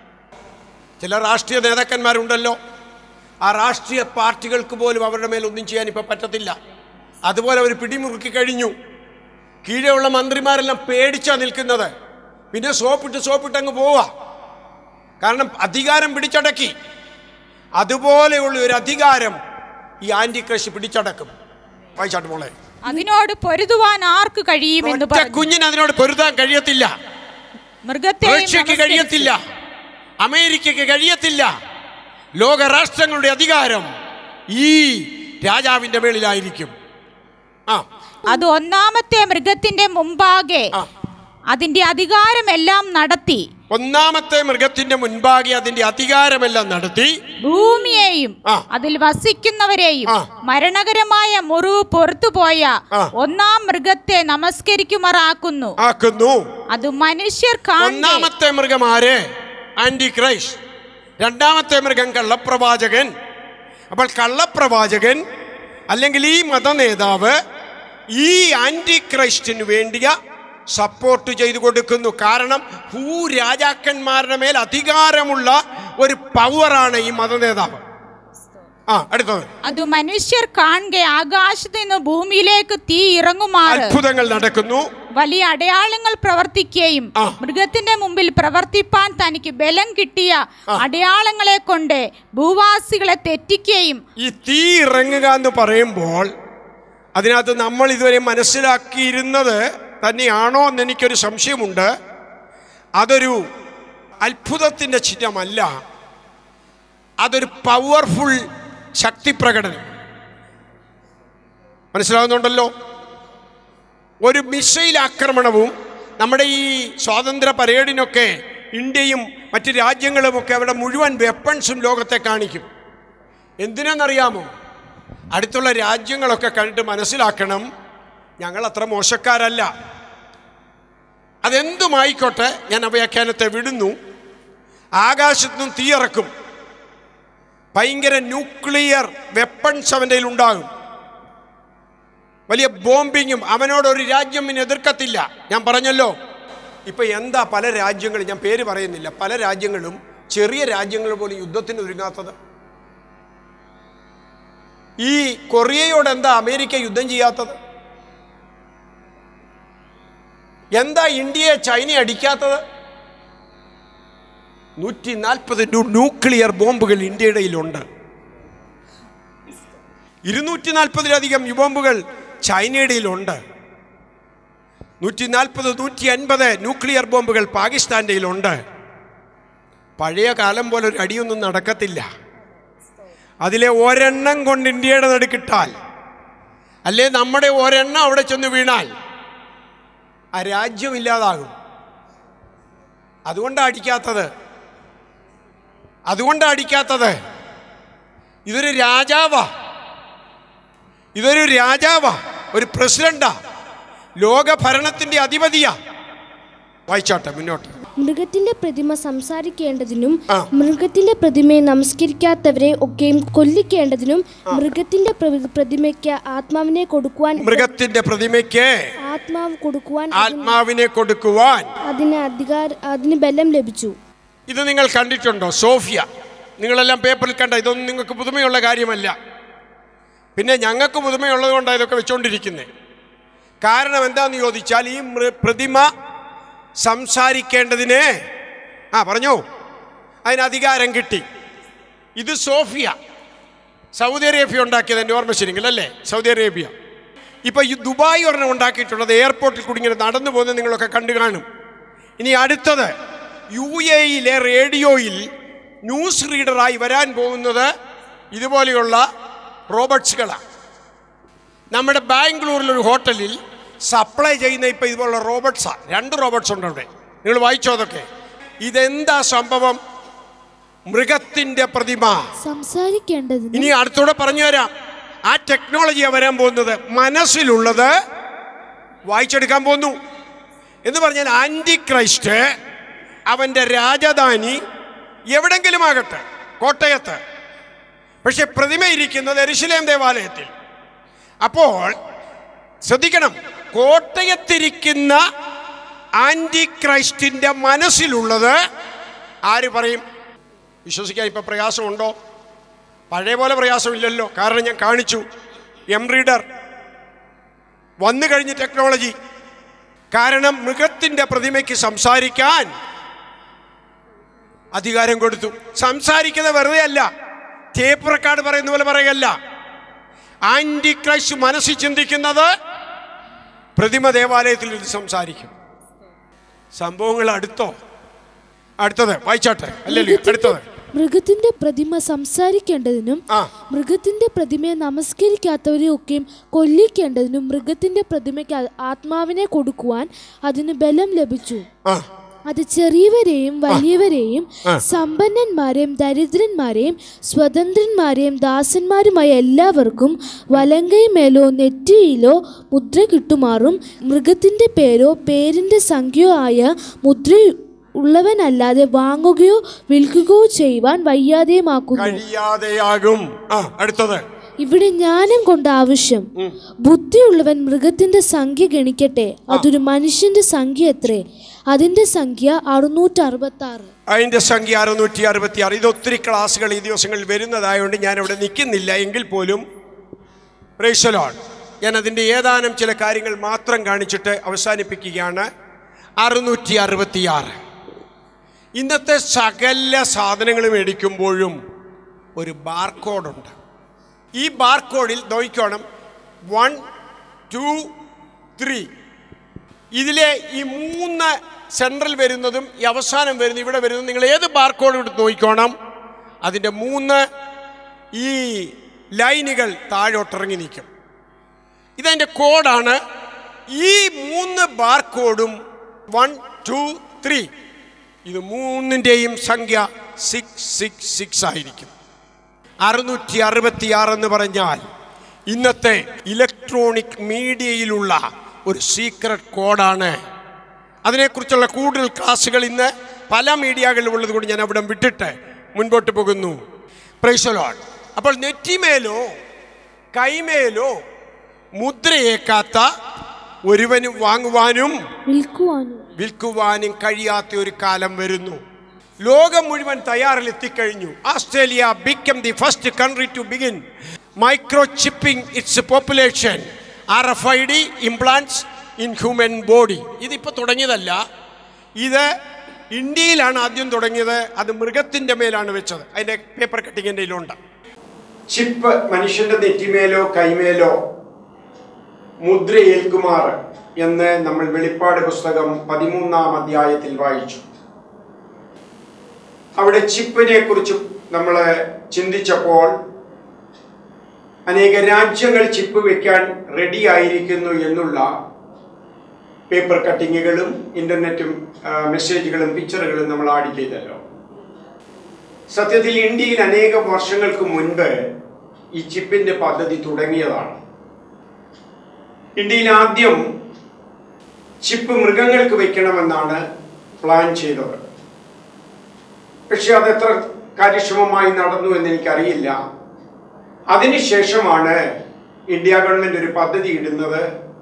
ചില രാഷ്ട്രീയ നേതാക്കന്മാരുണ്ടല്ലോ ആ രാഷ്ട്രീയ പാർട്ടികൾക്ക് പോലും അവരുടെ മേൽ ഒന്നും ചെയ്യാൻ ഇപ്പം പറ്റത്തില്ല അതുപോലെ അവർ പിടിമുറുക്കി കഴിഞ്ഞു കീഴെയുള്ള മന്ത്രിമാരെല്ലാം പേടിച്ചാ നിൽക്കുന്നത് പിന്നെ സോപ്പിട്ട് സോപ്പിട്ട് അങ്ങ് പോവാ കാരണം അധികാരം പിടിച്ചടക്കി അതുപോലെയുള്ള ഒരു അധികാരം ഈ ആന്റി ക്രഷ് പിടിച്ചടക്കും വായിച്ചാട്ട് മോളെ അതിനോട് പൊരുതുവാൻ ആർക്ക് കഴിയുമെന്ന് ഒറ്റ പറഞ്ഞു കുഞ്ഞിന് അതിനോട് പൊരുതാൻ കഴിയത്തില്ല മൃഗത്തെയും റഷ്യക്ക് നമസ്കരിച്ചു. കഴിയത്തില്ല അമേരിക്കയ്ക്ക് കഴിയത്തില്ല ലോകരാഷ്ട്രങ്ങളുടെ അധികാരം ഈ രാജാവിന്റെ മേളിലായിരിക്കും ആ അത് ഒന്നാമത്തെ മൃഗത്തിന്റെ മുമ്പാകെ ആ. അതിന്റെ അധികാരമെല്ലാം നടത്തി ഒന്നാമത്തെ മൃഗത്തിന്റെ മുൻപാകെ അതിന്റെ അധികാരമെല്ലാം നടത്തി ഭൂമിയെയും ആ. അതിൽ വസിക്കുന്നവരെയും ആ. മരണകരമായ മുറിവ് പുറത്തുപോയ ആ. ഒന്നാം മൃഗത്തെ നമസ്കരിക്കുമാറാക്കുന്നു ആക്കുന്നു അത് മനുഷ്യർ കാണെ ഒന്നാമത്തെ മൃഗം ആര് ആന്റി ക്രൈസ്റ്റ് രണ്ടാമത്തെ മൃഗം കള്ളപ്രവാചകൻ അപ്പോൾ കള്ളപ്രവാചകൻ അല്ലെങ്കിൽ ഈ മതനേതാവ് ഈ ആന്റി ക്രൈസ്റ്റിന് വേണ്ടിയ സപ്പോർട്ട് ചെയ്തു കൊടുക്കുന്നു കാരണം ഭൂരാജാക്കന്മാരുടെ മേൽ അധികാരമുള്ള ഒരു പവറാണ് ഈ മതനേതാവ് ആ അടുത്തത് അത് മനുഷ്യർ കാണെ ആകാശത്ത് നിന്ന് ഭൂമിയിലേക്ക് തീ ഇറങ്ങുമാറ് അത്ഭുതങ്ങൾ നടക്കുന്നു വലിയ അടയാളങ്ങൾ പ്രവർത്തിക്കുകയും ആ. മൃഗത്തിന്റെ മുമ്പിൽ പ്രവർത്തിപ്പാൻ തനിക്ക് ബലം കിട്ടിയ അടയാളങ്ങളെ കൊണ്ട് ഭൂവാസികളെ തെറ്റിക്കുകയും ഈ തീ ഇറങ്ങുക എന്ന് പറയുമ്പോൾ അതിനകത്ത് നമ്മൾ ഇതുവരെ മനസ്സിലാക്കിയിരുന്നത് തന്നെയാണോ എന്ന് എനിക്കൊരു സംശയമുണ്ട് അതൊരു അത്ഭുതത്തിൻ്റെ ചിഹ്നമല്ല അതൊരു പവർഫുൾ ശക്തി പ്രകടനം മനസ്സിലാവുന്നുണ്ടല്ലോ ഒരു മിസൈൽ ആക്രമണവും നമ്മുടെ ഈ സ്വാതന്ത്ര്യ പരേഡിനൊക്കെ ഇന്ത്യയും മറ്റ് രാജ്യങ്ങളുമൊക്കെ അവിടെ മുഴുവൻ വെപ്പൺസും ലോകത്തെ കാണിക്കും എന്തിനാണെന്നറിയാമോ അടുത്തുള്ള രാജ്യങ്ങളൊക്കെ കണ്ടിട്ട് മനസ്സിലാക്കണം ഞങ്ങൾ അത്ര മോശക്കാരല്ല അതെന്തുമായിക്കോട്ടെ ഞാൻ ആ വ്യാഖ്യാനത്തെ വിടുന്നു ആകാശത്തുനിന്നും തീയിറക്കും ഭയങ്കര ന്യൂക്ലിയർ വെപ്പൺസ് അവൻ്റെ കയ്യിൽ ഉണ്ടാകും വലിയ ബോംബിങ്ങും അവനോട് ഒരു രാജ്യം പിന്നെ എതിർക്കത്തില്ല ഞാൻ പറഞ്ഞല്ലോ ഇപ്പൊ എന്താ പല രാജ്യങ്ങളും ഞാൻ പേര് പറയുന്നില്ല പല രാജ്യങ്ങളും ചെറിയ രാജ്യങ്ങൾ പോലും യുദ്ധത്തിന് ഒരുങ്ങാത്തത് ഈ കൊറിയയോട് എന്താ അമേരിക്ക യുദ്ധം ചെയ്യാത്തത് എന്താ ഇന്ത്യയെ ചൈന അടിക്കാത്തത് നൂറ്റി നാൽപ്പത് ന്യൂക്ലിയർ ബോംബുകൾ ഇന്ത്യയുടെ കയ്യിലുണ്ട് ഇരുന്നൂറ്റി നാൽപ്പതിലധികം ബോംബുകൾ ചൈനയുടെ കയ്യിലുണ്ട് നൂറ്റി നാൽപ്പത് നൂറ്റി അൻപത് ന്യൂക്ലിയർ ബോംബുകൾ പാകിസ്ഥാൻ്റെ കയ്യിലുണ്ട് പഴയ കാലം പോലെ ഒരു അടിയൊന്നും നടക്കത്തില്ല അതിലെ ഒരെണ്ണം കൊണ്ട് ഇന്ത്യയുടെ നടുക്കിട്ടാൽ അല്ലേ നമ്മുടെ ഒരെണ്ണം അവിടെ ചെന്ന് വീണാൽ ആ രാജ്യം ഇല്ലാതാകും അതുകൊണ്ടാണ് അടിക്കാത്തത് അതുകൊണ്ടാണ് അടിക്കാത്തത് ഇതൊരു രാജാവാ ഇതൊരു രാജാവാ ഒരു പ്രസിഡന്റാ ലോക ഭരണത്തിന്റെ അധിപതിയാ വായിച്ചോട്ടെ മുന്നോട്ട് മൃഗത്തിന്റെ പ്രതിമ സംസാരിക്കേണ്ടതിനും ആ. മൃഗത്തിന്റെ പ്രതിമയെ നമസ്കരിക്കാത്തവരെ ഒക്കെയും കൊല്ലിക്കേണ്ടതിനും മൃഗത്തിന്റെ പ്ര- പ്രതിമയ്ക്ക് ആത്മാവിനെ കൊടുക്കുവാൻ മൃഗത്തിന്റെ പ്രതിമയ്ക്ക് ആത്മാവ് കൊടുക്കുവാൻ ആത്മാവിനെ കൊടുക്കുവാൻ അതിന് അധികാര അതിന് ബലം ലഭിച്ചു ഇത് നിങ്ങൾ കണ്ടിട്ടുണ്ടോ സോഫിയ നിങ്ങളെല്ലാം പേപ്പറിൽ കണ്ട ഇതൊന്നും നിങ്ങൾക്ക് പുതുമയുള്ള കാര്യമല്ല പിന്നെ ഞങ്ങൾക്ക് പുതുമയുള്ളത് കൊണ്ടാണ് ഇതൊക്കെ വെച്ചുകൊണ്ടിരിക്കുന്നത് കാരണം എന്താന്ന് ചോദിച്ചാൽ ഈ മൃ- പ്രതിമ സംസാരിക്കേണ്ടതിന് ആ പറഞ്ഞോ അതിന് അധികാരം കിട്ടി ഇത് സോഫിയ സൗദി അറേബ്യ ഉണ്ടാക്കിയത് എൻ്റെ ഓർമ്മ ശരിയെങ്കിൽ അല്ലേ സൗദി അറേബ്യ ഇപ്പൊ ഈ ദുബായ് ഒരെണ്ണം ഉണ്ടാക്കിയിട്ടുള്ളത് എയർപോർട്ടിൽ കൂടി ഇങ്ങനെ നടന്നു പോകുന്നത് നിങ്ങളൊക്കെ കണ്ടു കാണും ഇനി അടുത്തത് യു എയിലെ റേഡിയോയിൽ ന്യൂസ് റീഡറായി വരാൻ പോകുന്നത് ഇതുപോലെയുള്ള റോബോട്ട്സുകളാണ് നമ്മുടെ ബാംഗ്ലൂരിലൊരു ഹോട്ടലിൽ സപ്ലൈ ചെയ്യുന്ന ഇപ്പം ഇതുപോലുള്ള റോബോട്ട്സാണ് രണ്ട് റോബോട്ട്സ് ഉണ്ട് അവിടെ നിങ്ങൾ വായിച്ചോ അതൊക്കെ ഇതെന്താ സംഭവം മൃഗത്തിൻ്റെ പ്രതിമ സംസാരിക്കേണ്ടതിന് ഇനി അടുത്തൂടെ പറഞ്ഞു തരാം ആ ടെക്നോളജിയാണ് വരാൻ പോകുന്നത് മനസ്സിലുള്ളത് വായിച്ചെടുക്കാൻ പോകുന്നു എന്ന് പറഞ്ഞാൽ ആൻറ്റി ക്രൈസ്റ്റ് അവൻ്റെ രാജധാനി എവിടെങ്കിലും ആകട്ടെ കോട്ടയത്ത് പക്ഷെ പ്രതിമ ഇരിക്കുന്നത് എരുശലേം ദേവാലയത്തിൽ അപ്പോൾ ശ്രദ്ധിക്കണം കോട്ടയത്തിരിക്കുന്ന ആൻറ്റി ക്രൈസ്റ്റിൻ്റെ മനസ്സിലുള്ളത് ആര് പറയും വിശ്വസിക്കാൻ ഇപ്പം പ്രയാസമുണ്ടോ പഴയ പോലെ പ്രയാസമില്ലല്ലോ കാരണം ഞാൻ കാണിച്ചു എം റീഡർ വന്നു കഴിഞ്ഞ ടെക്നോളജി കാരണം മൃഗത്തിൻ്റെ പ്രതിമയ്ക്ക് സംസാരിക്കാൻ അധികാരം കൊടുത്തു സംസാരിക്കുന്നത് വെറുതെ അല്ല ടേപ്പ് റെക്കാർഡ് പറയുന്ന പോലെ പറയല്ല ആന്റി ക്രൈസ്റ്റ് മനസ്സിൽ ചിന്തിക്കുന്നത് പ്രതിമ ദേവാലയത്തിൽ ഇത് സംസാരിക്കും സംഭവങ്ങൾ അടുത്തോ അടുത്തത് വായിച്ചാട്ടെ അല്ലല്ലോ അടുത്തത് മൃഗത്തിന്റെ പ്രതിമ സംസാരിക്കേണ്ടതിനും ആ മൃഗത്തിന്റെ പ്രതിമയെ നമസ്കരിക്കാത്തവരെ ഒക്കെയും കൊല്ലിക്കേണ്ടതിനും മൃഗത്തിന്റെ പ്രതിമയ്ക്ക് ആ- ആത്മാവിനെ കൊടുക്കുവാൻ അതിന് ബലം ലഭിച്ചു ആ അത് ചെറിയവരെയും വലിയവരെയും സമ്പന്നന്മാരെയും ദരിദ്രന്മാരെയും സ്വതന്ത്രന്മാരെയും ദാസന്മാരുമായ എല്ലാവർക്കും വലങ്കൈമേലോ നെറ്റിയിലോ മുദ്ര കിട്ടുമാറും മൃഗത്തിന്റെ പേരോ പേരിന്റെ സംഖ്യയോ ആയ മുദ്ര ഉള്ളവനല്ലാതെ വാങ്ങുകയോ വിൽക്കുകയോ ചെയ്യുവാൻ വയ്യാതെയുമാക്കുന്നു കഴിയാതെയാകും ആ അടുത്തത് ഇവിടെ ജ്ഞാനം കൊണ്ട് ആവശ്യം ബുദ്ധിയുള്ളവൻ മൃഗത്തിന്റെ സംഖ്യ ഗണിക്കട്ടെ അതൊരു മനുഷ്യന്റെ സംഖ്യ എത്രേ അതിന്റെ സംഖ്യ അറുന്നൂറ്റി അറുപത്തി ആറ് അതിൻ്റെ സംഖ്യ അറുന്നൂറ്റി അറുപത്തി ആറ് ഇത് ഒത്തിരി ക്ലാസ്സുകൾ ഈ ദിവസങ്ങളിൽ വരുന്നതായതുകൊണ്ട് ഞാൻ അവിടെ നിൽക്കുന്നില്ല എങ്കിൽ പോലും പ്രേശലോൺ ഞാൻ അതിൻ്റെ ഏതാനും ചില കാര്യങ്ങൾ മാത്രം കാണിച്ചിട്ട് അവസാനിപ്പിക്കുകയാണ് അറുന്നൂറ്റി അറുപത്തിയാറ് ഇന്നത്തെ സകല സാധനങ്ങൾ മേടിക്കുമ്പോഴും ഒരു ബാർകോഡുണ്ട് ഈ ബാർകോഡിൽ നോക്കിക്കോണം വൺ ടു ത്രീ ഇതിലെ ഈ മൂന്ന് സെൻട്രൽ വരുന്നതും ഈ അവസാനം വരുന്ന ഇവിടെ വരുന്നതും നിങ്ങൾ ഏത് ബാർകോഡ് എടുത്ത് നോക്കിക്കോണം അതിൻ്റെ മൂന്ന് ഈ ലൈനുകൾ താഴോട്ടിറങ്ങി നിൽക്കും ഇതതിൻ്റെ കോഡാണ് ഈ മൂന്ന് ബാർകോഡും വൺ ടു ത്രീ ഇത് മൂന്നിൻ്റെയും സംഖ്യ സിക്സ് സിക്സ് സിക്സ് ആയിരിക്കും അറുന്നൂറ്റി അറുപത്തി ആറ് എന്ന് പറഞ്ഞാൽ ഇന്നത്തെ ഇലക്ട്രോണിക് മീഡിയയിലുള്ള ഒരു സീക്രട്ട് കോഡാണ് അതിനെക്കുറിച്ചുള്ള കൂടുതൽ ക്ലാസ്സുകൾ ഇന്ന് പല മീഡിയകളിലും ഉള്ളത് കൊണ്ട് ഞാൻ അവിടെ വിട്ടിട്ട് മുൻപോട്ട് പോകുന്നു പ്രൈസലോൺ അപ്പോൾ നെറ്റിമേലോ കൈമേലോ മുദ്രയേക്കാത്ത ഒരുവനും വാങ്ങുവാനും വിൽക്കുവാനും വിൽക്കുവാനും കഴിയാത്ത ഒരു കാലം വരുന്നു ലോകം മുഴുവൻ തയ്യാറിലെത്തിക്കഴിഞ്ഞു Australia become the first country to begin micro chipping its population R F I D implants in human body ഇതിപ്പോൾ തുടങ്ങിയതല്ല ഇത് ഇന്ത്യയിലാണ് ആദ്യം തുടങ്ങിയത് അത് മൃഗത്തിൻ്റെ മേലാണ് വെച്ചത് അതിൻ്റെ പേപ്പർ കട്ടിങ്ങിൻ്റെ ഇതിലുണ്ട് ചിപ്പ് മനുഷ്യന്റെ നെറ്റിമേലോ കൈമേലോ മുദ്രയേൽക്കുമാർ എന്ന് നമ്മൾ വെളിപ്പാട് പുസ്തകം പതിമൂന്നാം അധ്യായത്തിൽ വായിച്ചു അവിടെ ചിപ്പിനെ കുറിച്ച് നമ്മൾ ചിന്തിച്ചപ്പോൾ അനേക രാജ്യങ്ങൾ ചിപ്പ് വെക്കാൻ റെഡി ആയിരിക്കുന്നു എന്നുള്ള പേപ്പർ കട്ടിങ്ങുകളും ഇന്റർനെറ്റും ആ, മെസ്സേജുകളും പിക്ചറുകളും നമ്മൾ ആഡ് ചെയ്തല്ലോ സത്യത്തിൽ ഇന്ത്യയിൽ അനേകം വർഷങ്ങൾക്ക് മുൻപ് ഈ ചിപ്പിന്റെ പദ്ധതി തുടങ്ങിയതാണ് ഇന്ത്യയിൽ ആദ്യം ചിപ്പ് മൃഗങ്ങൾക്ക് വയ്ക്കണമെന്നാണ് പ്ലാൻ ചെയ്തത് പക്ഷെ അത് എത്ര കാര്യക്ഷമമായി നടന്നു എന്ന് എനിക്കറിയില്ല അതിനുശേഷമാണ് ഇന്ത്യ ഗവൺമെന്റ് ഒരു പദ്ധതി ഇടുന്നത്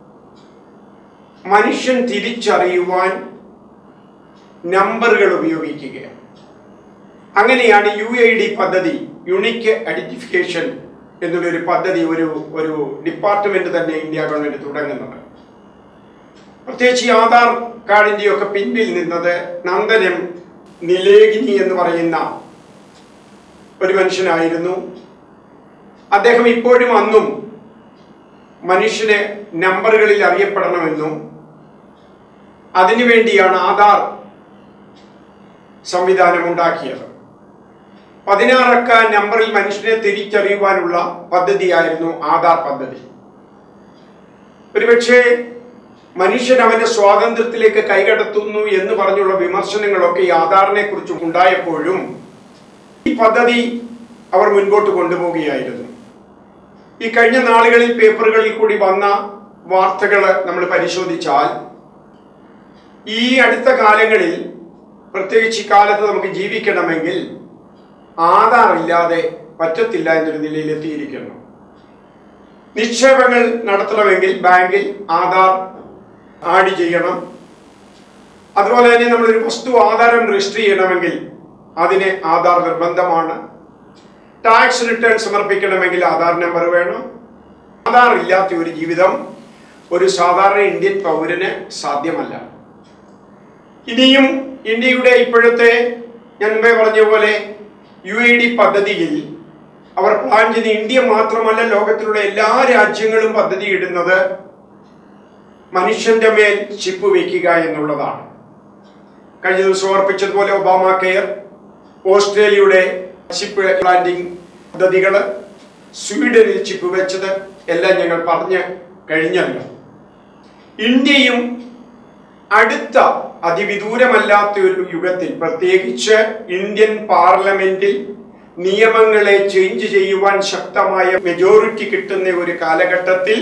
മനുഷ്യൻ തിരിച്ചറിയുവാൻ നമ്പറുകൾ ഉപയോഗിക്കുക അങ്ങനെയാണ് യു ഐ ഡി പദ്ധതി യുണിക് ഐഡന്റിഫിക്കേഷൻ എന്നുള്ളൊരു പദ്ധതി ഒരു ഒരു ഡിപ്പാർട്ട്മെന്റ് തന്നെ ഇന്ത്യ ഗവൺമെന്റ് തുടങ്ങുന്നത് പ്രത്യേകിച്ച് ഈ ആധാർ കാർഡിന്റെ ഒക്കെ പിൻപിൽ നിന്നത് നന്ദനം നിലേഗിനി എന്ന് പറയുന്ന ഒരു മനുഷ്യനായിരുന്നു അദ്ദേഹം ഇപ്പോഴും അന്നും മനുഷ്യന് നമ്പറുകളിൽ അറിയപ്പെടണമെന്നും അതിനുവേണ്ടിയാണ് ആധാർ സംവിധാനം ഉണ്ടാക്കിയത് പതിനാറക്ക നമ്പറിൽ മനുഷ്യനെ തിരിച്ചറിയുവാനുള്ള പദ്ധതിയായിരുന്നു ആധാർ പദ്ധതി ഒരുപക്ഷെ മനുഷ്യൻ അവന്റെ സ്വാതന്ത്ര്യത്തിലേക്ക് കൈകടത്തുന്നു എന്ന് പറഞ്ഞുള്ള വിമർശനങ്ങളൊക്കെ ഈ ആധാറിനെ കുറിച്ച് ഉണ്ടായപ്പോഴും ഈ പദ്ധതി അവർ മുൻപോട്ട് കൊണ്ടുപോവുകയായിരുന്നു ഈ കഴിഞ്ഞ നാളുകളിൽ പേപ്പറുകളിൽ കൂടി വന്ന വാർത്തകൾ നമ്മൾ പരിശോധിച്ചാൽ ഈ അടുത്ത കാലങ്ങളിൽ പ്രത്യേകിച്ച് ഈ കാലത്ത് നമുക്ക് ജീവിക്കണമെങ്കിൽ ആധാർ ഇല്ലാതെ പറ്റത്തില്ല എന്നൊരു നിലയിൽ എത്തിയിരിക്കുന്നു നിക്ഷേപങ്ങൾ നടത്തണമെങ്കിൽ ബാങ്കിൽ ആധാർ ആഡ് ചെയ്യണം അതുപോലെ തന്നെ നമ്മളൊരു വസ്തു ആധാരം രജിസ്റ്റർ ചെയ്യണമെങ്കിൽ അതിന് ആധാർ നിർബന്ധമാണ് ടാക്സ് റിട്ടേൺ സമർപ്പിക്കണമെങ്കിൽ ആധാർ നമ്പർ വേണം ആധാർ ഇല്ലാത്ത ഒരു ജീവിതം ഒരു സാധാരണ ഇന്ത്യൻ പൗരന് സാധ്യമല്ല ഇനിയും ഇന്ത്യയുടെ ഇപ്പോഴത്തെ ഞാൻ മുമ്പേ പറഞ്ഞ പോലെ യു ഐ ഡി പദ്ധതിയിൽ അവർ പ്ലാൻ ചെയ്ത് ഇന്ത്യ മാത്രമല്ല ലോകത്തിലുള്ള എല്ലാ രാജ്യങ്ങളും പദ്ധതി ഇടുന്നത് മനുഷ്യന്റെ മേൽ ചിപ്പ് വയ്ക്കുക എന്നുള്ളതാണ് കഴിഞ്ഞ ദിവസം ഓർപ്പിച്ചതുപോലെ ഒബാമ കെയർ ഓസ്ട്രേലിയയുടെ ചിപ്പ് പ്ലാന്റിംഗ് പദ്ധതികള് സ്വീഡനിൽ ചിപ്പ് വെച്ചത് എല്ലാം ഞങ്ങൾ പറഞ്ഞ് കഴിഞ്ഞല്ലോ ഇന്ത്യയും അടുത്ത അതിവിദൂരമല്ലാത്ത ഒരു യുഗത്തിൽ പ്രത്യേകിച്ച് ഇന്ത്യൻ പാർലമെന്റിൽ നിയമങ്ങളെ ചേഞ്ച് ചെയ്യുവാൻ ശക്തമായ മെജോറിറ്റി കിട്ടുന്ന ഒരു കാലഘട്ടത്തിൽ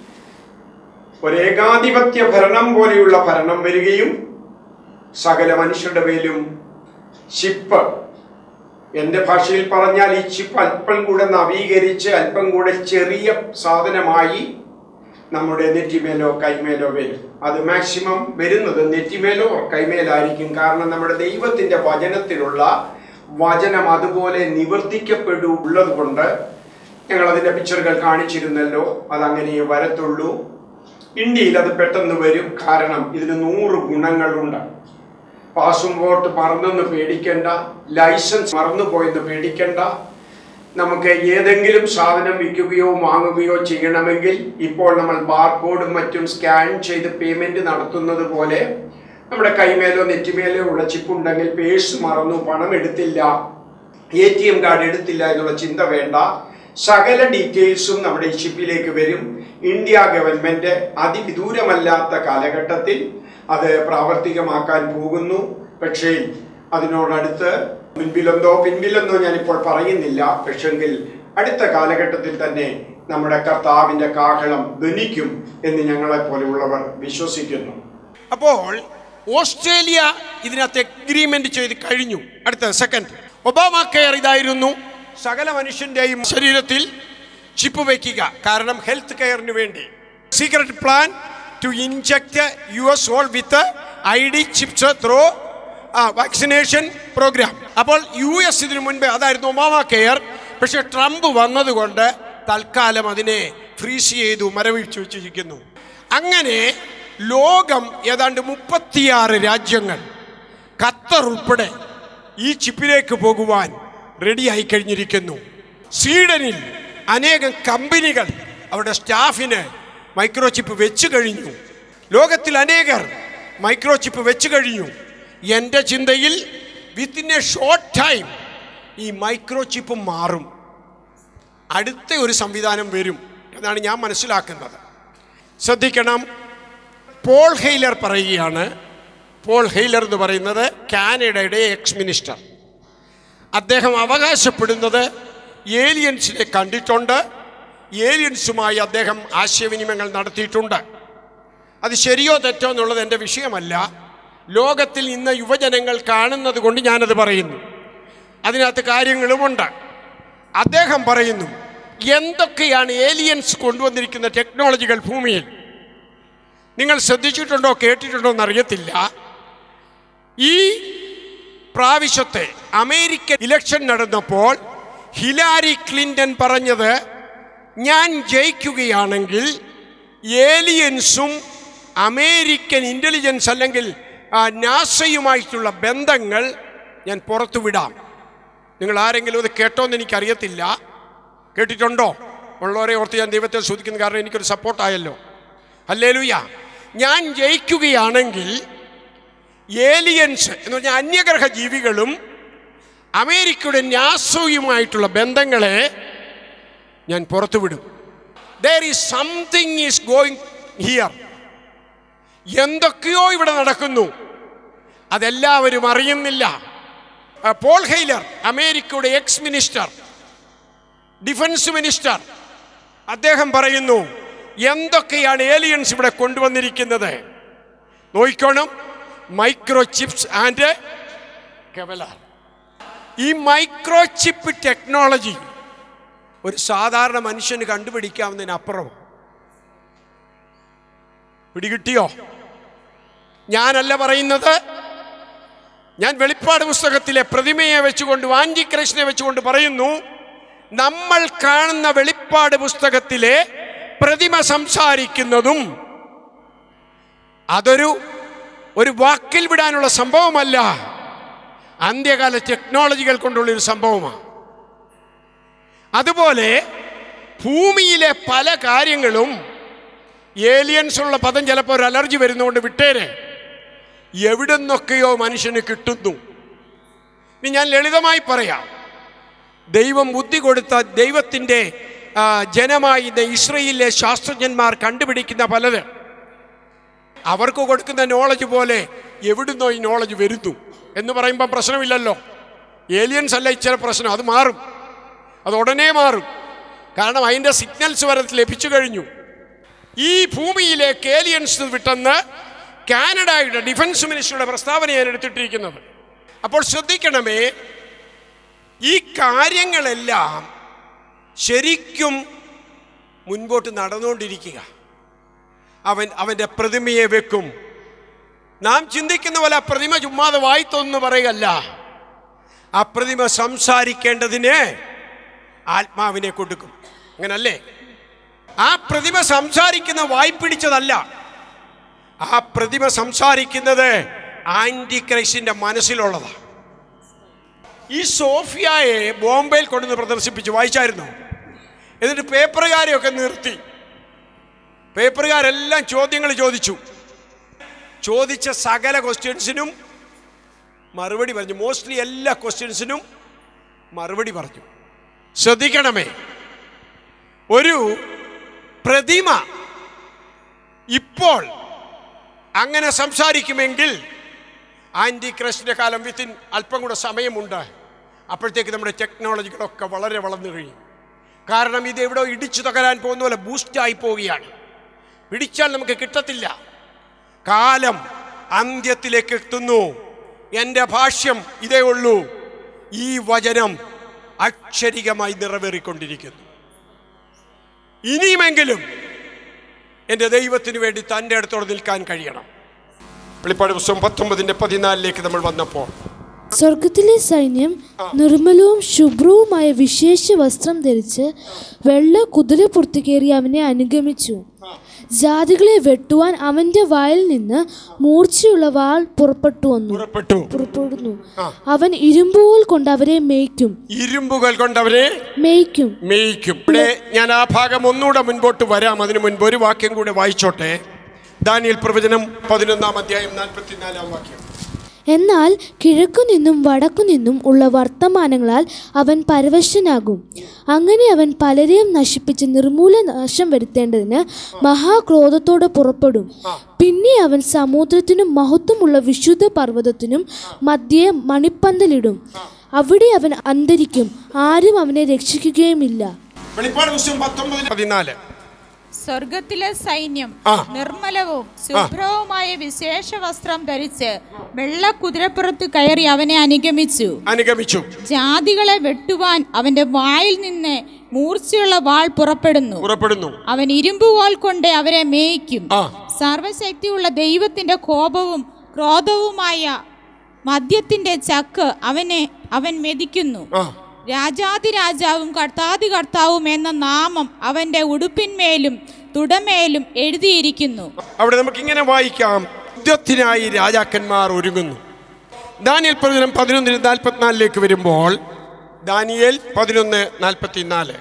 ഒരേകാധിപത്യ ഭരണം പോലെയുള്ള ഭരണം വരികയും സകല മനുഷ്യരുടെ മേലും ചിപ്പ് എൻ്റെ ഭാഷയിൽ പറഞ്ഞാൽ ഈ ചിപ്പ് അല്പം കൂടെ നവീകരിച്ച് അല്പം കൂടെ ചെറിയ സാധനമായി നമ്മുടെ നെറ്റിമേലോ കൈമേലോ വരും അത് മാക്സിമം വരുന്നത് നെറ്റിമേലോ കൈമേലായിരിക്കും കാരണം നമ്മുടെ ദൈവത്തിന്റെ വചനത്തിലുള്ള വചനം അതുപോലെ നിവർത്തിക്കപ്പെടൂ ഉള്ളത് കൊണ്ട് ഞങ്ങൾ അതിന്റെ പിക്ചറുകൾ കാണിച്ചിരുന്നല്ലോ അതങ്ങനെ വരത്തുള്ളൂ ഇന്ത്യയിൽ അത് പെട്ടെന്ന് വരും കാരണം ഇതിന് നൂറ് ഗുണങ്ങളുണ്ട് പാസ്പോർട്ട് മറന്നെന്ന് പേടിക്കണ്ട ലൈസൻസ് മറന്നുപോയെന്ന് പേടിക്കണ്ട നമുക്ക് ഏതെങ്കിലും സാധനം വിൽക്കുകയോ വാങ്ങുകയോ ചെയ്യണമെങ്കിൽ ഇപ്പോൾ നമ്മൾ ബാർകോഡും മറ്റും സ്കാൻ ചെയ്ത് പേയ്മെന്റ് നടത്തുന്നത് പോലെ നമ്മുടെ കൈമേലോ നെറ്റിമേലോ ഉള്ള ചിപ്പ് ഉണ്ടെങ്കിൽ പേഴ്സ് മറന്നു പണം എടുത്തില്ല എ ടി എം കാർഡ് എടുത്തില്ല എന്നുള്ള ചിന്ത വേണ്ട സകല ഡീറ്റെയിൽസും നമ്മുടെ ഈ ചിപ്പിലേക്ക് വരും ഇന്ത്യ ഗവൺമെന്റ് അതിവിദൂരമല്ലാത്ത കാലഘട്ടത്തിൽ അത് പ്രാവർത്തികമാക്കാൻ പോകുന്നു പക്ഷേ അതിനോടടുത്ത് മുൻപിലെന്തോ പിൻപിലെന്തോ ഞാനിപ്പോൾ പറയുന്നില്ല പക്ഷെങ്കിൽ അടുത്ത കാലഘട്ടത്തിൽ തന്നെ നമ്മുടെ കർത്താവിന്റെ കാഹളം ധ്വനിക്കും എന്ന് ഞങ്ങളെ പോലെയുള്ളവർ വിശ്വസിക്കുന്നു അപ്പോൾ ഓസ്ട്രേലിയ ഇതിനകത്ത് എഗ്രിമെന്റ് ചെയ്ത് കഴിഞ്ഞു അടുത്ത സെക്കൻഡ് ഒബാമ കെയർ ഇതായിരുന്നു സകല മനുഷ്യന്റെയും ശരീരത്തിൽ ചിപ്പ് വയ്ക്കുക കാരണം ഹെൽത്ത് കെയറിന് വേണ്ടി secret plan to inject U S all with I D chips through a vaccination program അപ്പോൾ യു എസ് ഇതിനു മുൻപേ അതായിരുന്നു ഒബാമ കെയർ പക്ഷെ ട്രംപ് വന്നതുകൊണ്ട് തൽക്കാലം അതിനെ ഫ്രീസ് ചെയ്തു മരവിച്ചു വെച്ചിരിക്കുന്നു അങ്ങനെ ലോകം ഏതാണ്ട് മുപ്പത്തിയാറ് രാജ്യങ്ങൾ ഖത്തർ ഉൾപ്പെടെ ഈ ചിപ്പിലേക്ക് പോകുവാൻ റെഡിയായി കഴിഞ്ഞിരിക്കുന്നു സ്വീഡനിൽ അനേകം കമ്പനികൾ അവരുടെ സ്റ്റാഫിന് മൈക്രോ ചിപ്പ് വെച്ച് കഴിഞ്ഞു ലോകത്തിൽ അനേകർ മൈക്രോ ചിപ്പ് വെച്ച് കഴിഞ്ഞു എൻ്റെ ചിന്തയിൽ വിത്തിൻ എ ഷോർട്ട് ടൈം ഈ മൈക്രോ ചിപ്പ് മാറും അടുത്ത ഒരു സംവിധാനം വരും എന്നാണ് ഞാൻ മനസ്സിലാക്കുന്നത് ശ്രദ്ധിക്കണം പോൾ ഹെയ്ലർ പറയുകയാണ് പോൾ ഹെയ്ലർ എന്ന് പറയുന്നത് കാനഡയുടെ എക്സ് മിനിസ്റ്റർ അദ്ദേഹം അവകാശപ്പെടുന്നത് ഏലിയൻസിനെ കണ്ടിട്ടുണ്ട് ഏലിയൻസുമായി അദ്ദേഹം ആശയവിനിമയങ്ങൾ നടത്തിയിട്ടുണ്ട് അത് ശരിയോ തെറ്റോ എന്നുള്ളത് എൻ്റെ വിഷയമല്ല ലോകത്തിൽ ഇന്ന് യുവജനങ്ങൾ കാണുന്നത് കൊണ്ട് ഞാനത് പറയുന്നു അതിനകത്ത് കാര്യങ്ങളുമുണ്ട് അദ്ദേഹം പറയുന്നു എന്തൊക്കെയാണ് ഏലിയൻസ് കൊണ്ടുവന്നിരിക്കുന്ന ടെക്നോളജികൾ ഭൂമിയിൽ നിങ്ങൾ ശ്രദ്ധിച്ചിട്ടുണ്ടോ കേട്ടിട്ടുണ്ടോ എന്നറിയത്തില്ല ഈ പ്രാവശ്യത്തെ അമേരിക്കൻ ഇലക്ഷൻ നടന്നപ്പോൾ ഹിലാരി ക്ലിൻ്റൺ പറഞ്ഞത് ഞാൻ ജയിക്കുകയാണെങ്കിൽ ഏലിയൻസും അമേരിക്കൻ ഇൻ്റലിജൻസ് അല്ലെങ്കിൽ ആ, നാസയുമായിട്ടുള്ള ബന്ധങ്ങൾ ഞാൻ പുറത്തുവിടാം നിങ്ങൾ ആരെങ്കിലും അത് കേട്ടോന്ന് എനിക്കറിയത്തില്ല കേട്ടിട്ടുണ്ടോ ഉള്ളവരെ ഓർത്ത് ഞാൻ ദൈവത്തെ ശ്രദ്ധിക്കുന്നു കാരണം എനിക്കൊരു സപ്പോർട്ടായല്ലോ അല്ലേലുയ്യ ഞാൻ ജയിക്കുകയാണെങ്കിൽ ഏലിയൻസ് എന്ന് പറഞ്ഞാൽ അന്യഗ്രഹ ജീവികളും അമേരിക്കയുടെ നാസോയുമായിട്ടുള്ള ബന്ധങ്ങളെ ഞാൻ പുറത്തുവിടും there is something is going here എന്തൊക്കെയോ ഇവിടെ നടക്കുന്നു അതെല്ലാവരും അറിയുന്നില്ല ആ, പോൾ ഹെയ്ലർ അമേരിക്കയുടെ എക്സ് മിനിസ്റ്റർ ഡിഫൻസ് മിനിസ്റ്റർ അദ്ദേഹം പറയുന്നു എന്തൊക്കെയാണ് ഏലിയൻസ് ഇവിടെ കൊണ്ടുവന്നിരിക്കുന്നത് നോക്കിക്കോണം മൈക്രോ ചിപ്സ് ആൻഡ് കെവലാർ ഈ മൈക്രോ ചിപ്പ് ടെക്നോളജി ഒരു സാധാരണ മനുഷ്യന് കണ്ടുപിടിക്കാവുന്നതിനപ്പുറം പിടികിട്ടിയോ ഞാനല്ല പറയുന്നത് ഞാൻ വെളിപ്പാട് പുസ്തകത്തിലെ പ്രതിമയെ വെച്ചുകൊണ്ട് വാഞ്ചിക്രേഷനെ വെച്ചുകൊണ്ട് പറയുന്നു നമ്മൾ കാണുന്ന വെളിപ്പാട് പുസ്തകത്തിലെ പ്രതിമ സംസാരിക്കുന്നതും അതൊരു ഒരു വാക്കിൽ വിടാനുള്ള സംഭവമല്ല അന്ത്യകാല ടെക്നോളജികൾ കൊണ്ടുള്ള ഒരു സംഭവമാണ് അതുപോലെ ഭൂമിയിലെ പല കാര്യങ്ങളും ഏലിയൻസ് ഉള്ള പദം ചിലപ്പോൾ ഒരു അലർജി വരുന്നതുകൊണ്ട് വിട്ടേരെ എവിടെ നിന്നൊക്കെയോ മനുഷ്യന് കിട്ടുന്നു ഇനി ഞാൻ ലളിതമായി പറയാം ദൈവം ബുദ്ധി കൊടുത്ത ദൈവത്തിൻ്റെ ആ, ജനമായി ഇന്ന് ഇസ്രയേലിലെ ശാസ്ത്രജ്ഞന്മാർ കണ്ടുപിടിക്കുന്ന പലത് അവർക്ക് കൊടുക്കുന്ന നോളജ് പോലെ എവിടുന്നോ ഈ നോളജ് വരുന്നു എന്ന് പറയുമ്പോൾ പ്രശ്നമില്ലല്ലോ ഏലിയൻസ് അല്ല ഇച്ചിരി പ്രശ്നം അത് മാറും അത് ഉടനെ മാറും കാരണം അതിൻ്റെ സിഗ്നൽസ് വരെ ലഭിച്ചു കഴിഞ്ഞു ഈ ഭൂമിയിലേക്ക് ഏലിയൻസ് വിട്ടെന്ന് കാനഡയുടെ ഡിഫൻസ് മിനിസ്റ്ററുടെ പ്രസ്താവനയാണ് എടുത്തിട്ടിരിക്കുന്നത് അപ്പോൾ ശ്രദ്ധിക്കണമേ ഈ കാര്യങ്ങളെല്ലാം ശരിക്കും മുൻപോട്ട് നടന്നുകൊണ്ടിരിക്കുക അവൻ അവൻ്റെ പ്രതിമയെ വെക്കും നാം ചിന്തിക്കുന്ന പോലെ ആ പ്രതിമ ചുമ്മാതെ വായിത്തൊന്ന് പറയല്ല ആ പ്രതിമ സംസാരിക്കേണ്ടതിന് ആത്മാവിനെ കൊടുക്കും അങ്ങനല്ലേ ആ പ്രതിമ സംസാരിക്കുന്ന വായ്പിടിച്ചതല്ല ആ പ്രതിമ സംസാരിക്കുന്നത് ആന്റി ക്രൈസ്റ്റിന്റെ മനസ്സിലുള്ളതാണ് ഈ സോഫിയയെ ബോംബെയിൽ കൊണ്ടുവന്ന് പ്രദർശിപ്പിച്ചു വായിച്ചായിരുന്നു എന്നിട്ട് പേപ്പറുകാരെയൊക്കെ നിർത്തി പേപ്പറുകാരെല്ലാം ചോദ്യങ്ങൾ ചോദിച്ചു ചോദിച്ച സകല ക്വസ്റ്റ്യൻസിനും മറുപടി പറഞ്ഞു മോസ്റ്റ്ലി എല്ലാ ക്വസ്റ്റ്യൻസിനും മറുപടി പറഞ്ഞു ശ്രദ്ധിക്കണമേ ഒരു പ്രതിമ ഇപ്പോൾ അങ്ങനെ സംസാരിക്കുമെങ്കിൽ ആൻറ്റി ക്രസ്റ്റിൻ്റെ കാലം വിത്തിൻ അല്പം കൂടെ സമയമുണ്ട് അപ്പോഴത്തേക്ക് നമ്മുടെ ടെക്നോളജികളൊക്കെ വളരെ വളർന്നു കഴിയും കാരണം ഇത് എവിടെയോ ഇടിച്ചു തകരാൻ പോകുന്ന പോലെ ബൂസ്റ്റായി പോവുകയാണ് പിടിച്ചാൽ നമുക്ക് കിട്ടത്തില്ല കാലം അന്ത്യത്തിലേക്ക് എത്തുന്നു എൻ്റെ ഭാഷ്യം ഇതേ ഉള്ളൂ ഈ വചനം അക്ഷരികമായി നിറവേറിക്കൊണ്ടിരിക്കുന്നു ഇനിയുമെങ്കിലും എൻ്റെ ദൈവത്തിന് വേണ്ടി തൻ്റെ അടുത്തോടെ നിൽക്കാൻ കഴിയണം വെളിപ്പാട് പുസ്തകം പത്തൊമ്പതിൻ്റെ പതിനാലിലേക്ക് നമ്മൾ വന്നപ്പോൾ സ്വർഗത്തിലെ സൈന്യം നിർമ്മലവും ശുഭ്രവുമായ വിശേഷ വസ്ത്രം ധരിച്ച് വെള്ള കുതിരപ്പുറത്ത് കയറി അവനെ അനുഗമിച്ചു ജാതികളെ വെട്ടുവാൻ അവന്റെ വായിൽ നിന്ന് മൂർച്ചയുള്ള വാൾ പുറപ്പെട്ടു വന്നു പുറപ്പെട്ടു പുറപ്പെടുന്നു അവൻ ഇരുമ്പുകൾ കൊണ്ട് അവരെ മേയ്ക്കും ഇരുമ്പുകൾ കൊണ്ട് അവരെ മേയ്ക്കും മേയിക്കും ഇവിടെ ഞാൻ ആ ഭാഗം ഒന്നുകൂടെ മുൻപോട്ട് വരാം അതിനു മുൻപ് ഒരു വാക്യം കൂടെ വായിച്ചോട്ടെ ദാനിയൽ പ്രവചനം പതിനൊന്നാം അധ്യായം നാൽപ്പത്തിനാലാം വാക്യം എന്നാൽ കിഴക്കുനിന്നും വടക്കുനിന്നും ഉള്ള വർത്തമാനങ്ങളാൽ അവൻ പരവശനാകും അങ്ങനെ അവൻ പലരെയും നശിപ്പിച്ച് നിർമൂല നാശം വരുത്തേണ്ടതിന് മഹാക്രോധത്തോടെ പുറപ്പെടും പിന്നെ അവൻ സമുദ്രത്തിനും മഹത്വമുള്ള വിശുദ്ധ പർവ്വതത്തിനും മധ്യേ മണിപ്പന്തലിടും അവിടെ അവൻ അന്തരിക്കും ആരും അവനെ രക്ഷിക്കുകയുമില്ല വെളിപ്പാട് പുസ്തകം പത്തൊമ്പതിന് പതിനാല് സ്വർഗത്തിലെ സൈന്യം ആ. നിർമ്മലവും ശുഭ്രവുമായ വിശേഷ വസ്ത്രം ധരിച്ച് വെള്ള കുതിരപ്പുറത്ത് കയറി അവനെ അനുഗമിച്ചു അനുഗമിച്ചു ജാതികളെ വെട്ടുവാൻ അവന്റെ വായിൽ നിന്ന് മൂർച്ചയുള്ള വാൾ പുറപ്പെടുന്നു പുറപ്പെടുന്നു അവൻ ഇരുമ്പുകോൽ കൊണ്ട് അവരെ മേയ്ക്കും ആ. സർവശക്തിയുള്ള ദൈവത്തിന്റെ കോപവും ക്രോധവുമായ മദ്യത്തിന്റെ ചക്ക് അവനെ അവൻ മെതിക്കുന്നു ആ രാജാതിരാജാവും കർത്താതി കർത്താവും എന്ന നാമം അവന്റെ ഉടുപ്പിന്മേലും തുടമേലും എഴുതിയിരിക്കുന്നു അവിടെ നമുക്ക് ഇങ്ങനെ വായിക്കാം യുദ്ധത്തിനായി രാജാക്കന്മാർ ഒരുങ്ങുന്നു ദാനിയൽ പ്രവചനം പതിനൊന്നിന് നാൽപ്പത്തിനാലിലേക്ക് വരുമ്പോൾ ദാനിയേൽ പതിനൊന്ന് നാൽപ്പത്തിനാല്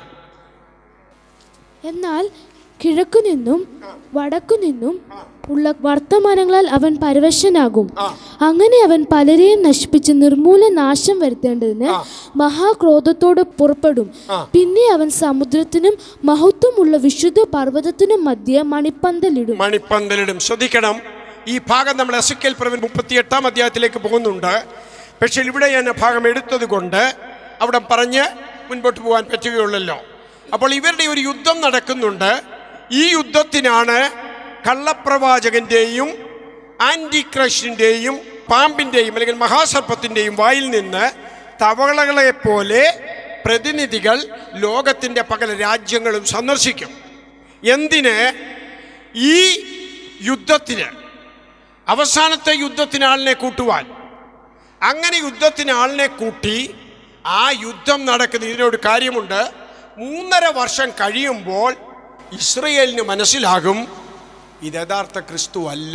എന്നാൽ കിഴക്കുനിന്നും വടക്കുനിന്നും ഉള്ള വർത്തമാനങ്ങളാൽ അവൻ പരവശനാകും അങ്ങനെ അവൻ പലരെയും നശിപ്പിച്ച് നിർമൂല നാശം വരുത്തേണ്ടതിന് മഹാക്രോധത്തോടെ പുറപ്പെടും പിന്നെ അവൻ സമുദ്രത്തിനും മഹത്വമുള്ള വിശുദ്ധ പർവ്വതത്തിനും മധ്യ മണിപ്പന്തലിടും മണിപ്പന്തലിടും ശ്രദ്ധിക്കണം ഈ ഭാഗം നമ്മൾ എസക്കേൽ പ്രവൻ മുപ്പത്തിയെട്ടാം അധ്യായത്തിലേക്ക് പോകുന്നുണ്ട് പക്ഷേ ഇവിടെ ഞാൻ ആ ഭാഗം എടുത്തത് കൊണ്ട് അവിടെ പറഞ്ഞ് മുൻപോട്ട് പോകാൻ പറ്റുകയുള്ളല്ലോ അപ്പോൾ ഇവരുടെ ഒരു യുദ്ധം നടക്കുന്നുണ്ട് ഈ യുദ്ധത്തിനാണ് കള്ളപ്രവാചകന്റെയും ആൻറ്റി ക്രഷിൻ്റെയും പാമ്പിൻ്റെയും അല്ലെങ്കിൽ മഹാസർപ്പത്തിൻ്റെയും വായിൽ നിന്ന് തവളകളെ പോലെ പ്രതിനിധികൾ ലോകത്തിൻ്റെ പകല രാജ്യങ്ങളും സന്ദർശിക്കും എന്തിന് ഈ യുദ്ധത്തിന് അവസാനത്തെ യുദ്ധത്തിന് ആളിനെ കൂട്ടുവാൻ അങ്ങനെ യുദ്ധത്തിന് ആളിനെ കൂട്ടി ആ യുദ്ധം നടക്കുന്ന ഇതിനൊരു കാര്യമുണ്ട് മൂന്നര വർഷം കഴിയുമ്പോൾ ഇസ്രയേലിന് മനസ്സിലാകും ഇത് യഥാർത്ഥ ക്രിസ്തു അല്ല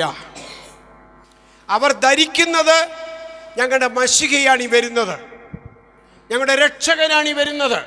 അവർ ധരിക്കുന്നത് ഞങ്ങളുടെ മഷികയാണ് ഈ വരുന്നത് ഞങ്ങളുടെ രക്ഷകനാണ് ഈ വരുന്നത്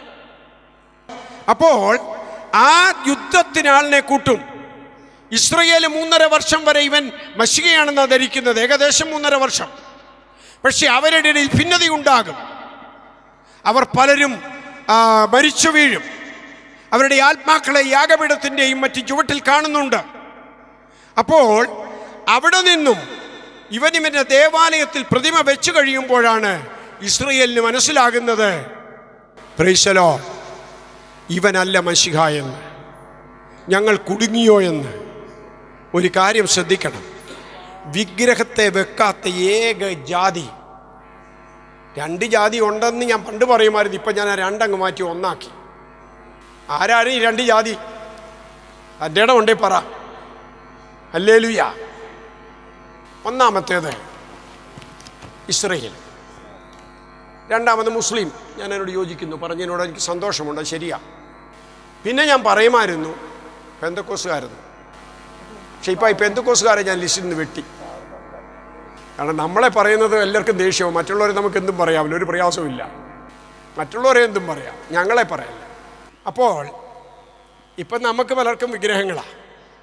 അപ്പോൾ ആ യുദ്ധത്തിന് ആളിനെ കൂട്ടും ഇസ്രയേൽ മൂന്നര വർഷം വരെ ഇവൻ മഷികയാണെന്ന് ധരിക്കുന്നത് ഏകദേശം മൂന്നര വർഷം പക്ഷെ അവരുടെ ഇടയിൽ ഭിന്നതയുണ്ടാകും അവർ പലരും ആ, മരിച്ചു വീഴും അവരുടെ ആത്മാക്കളെ യാഗപീഠത്തിൻ്റെയും മറ്റ് ചുവട്ടിൽ കാണുന്നുണ്ട് അപ്പോൾ അവിടെ നിന്നും ഇവൻ ഇവൻ്റെ ദേവാലയത്തിൽ പ്രതിമ വെച്ചു കഴിയുമ്പോഴാണ് ഇസ്രയേലിന് മനസ്സിലാകുന്നത് പ്രൈശലോ ഇവനല്ല മഷിഹ എന്ന് ഞങ്ങൾ കുടുങ്ങിയോ എന്ന് ഒരു കാര്യം ശ്രദ്ധിക്കണം വിഗ്രഹത്തെ വെക്കാത്ത ഏക ജാതി രണ്ട് ജാതി ഉണ്ടെന്ന് ഞാൻ പണ്ട് പറയുമായിരുന്നു ഇപ്പം ഞാൻ ആ രണ്ടങ്ങ് മാറ്റി ഒന്നാക്കി ആരാണ് ഈ രണ്ട് ജാതി തൻ്റെ ഇടം ഉണ്ടേ പറ അല്ലേ ലുയ ഒന്നാമത്തേത് ഇസ്രയേൽ രണ്ടാമത് മുസ്ലിം ഞാൻ എന്നോട് യോജിക്കുന്നു പറഞ്ഞതിനോട് എനിക്ക് സന്തോഷമുണ്ട് അത് ശരിയാ പിന്നെ ഞാൻ പറയുമായിരുന്നു പെന്തക്കോസുകാരെന്ന് പക്ഷെ ഇപ്പം ഈ പെന്തക്കോസുകാരെ ഞാൻ ലിസ്റ്റിൽ നിന്ന് വെട്ടി കാരണം നമ്മളെ പറയുന്നത് എല്ലാവർക്കും ദേഷ്യവും മറ്റുള്ളവരെ നമുക്ക് എന്തും പറയാമല്ലോ ഒരു പ്രയാസവും മറ്റുള്ളവരെ എന്തും പറയാം ഞങ്ങളെ പറയല്ല അപ്പോൾ ഇപ്പം നമുക്ക് പലർക്കും വിഗ്രഹങ്ങളാണ്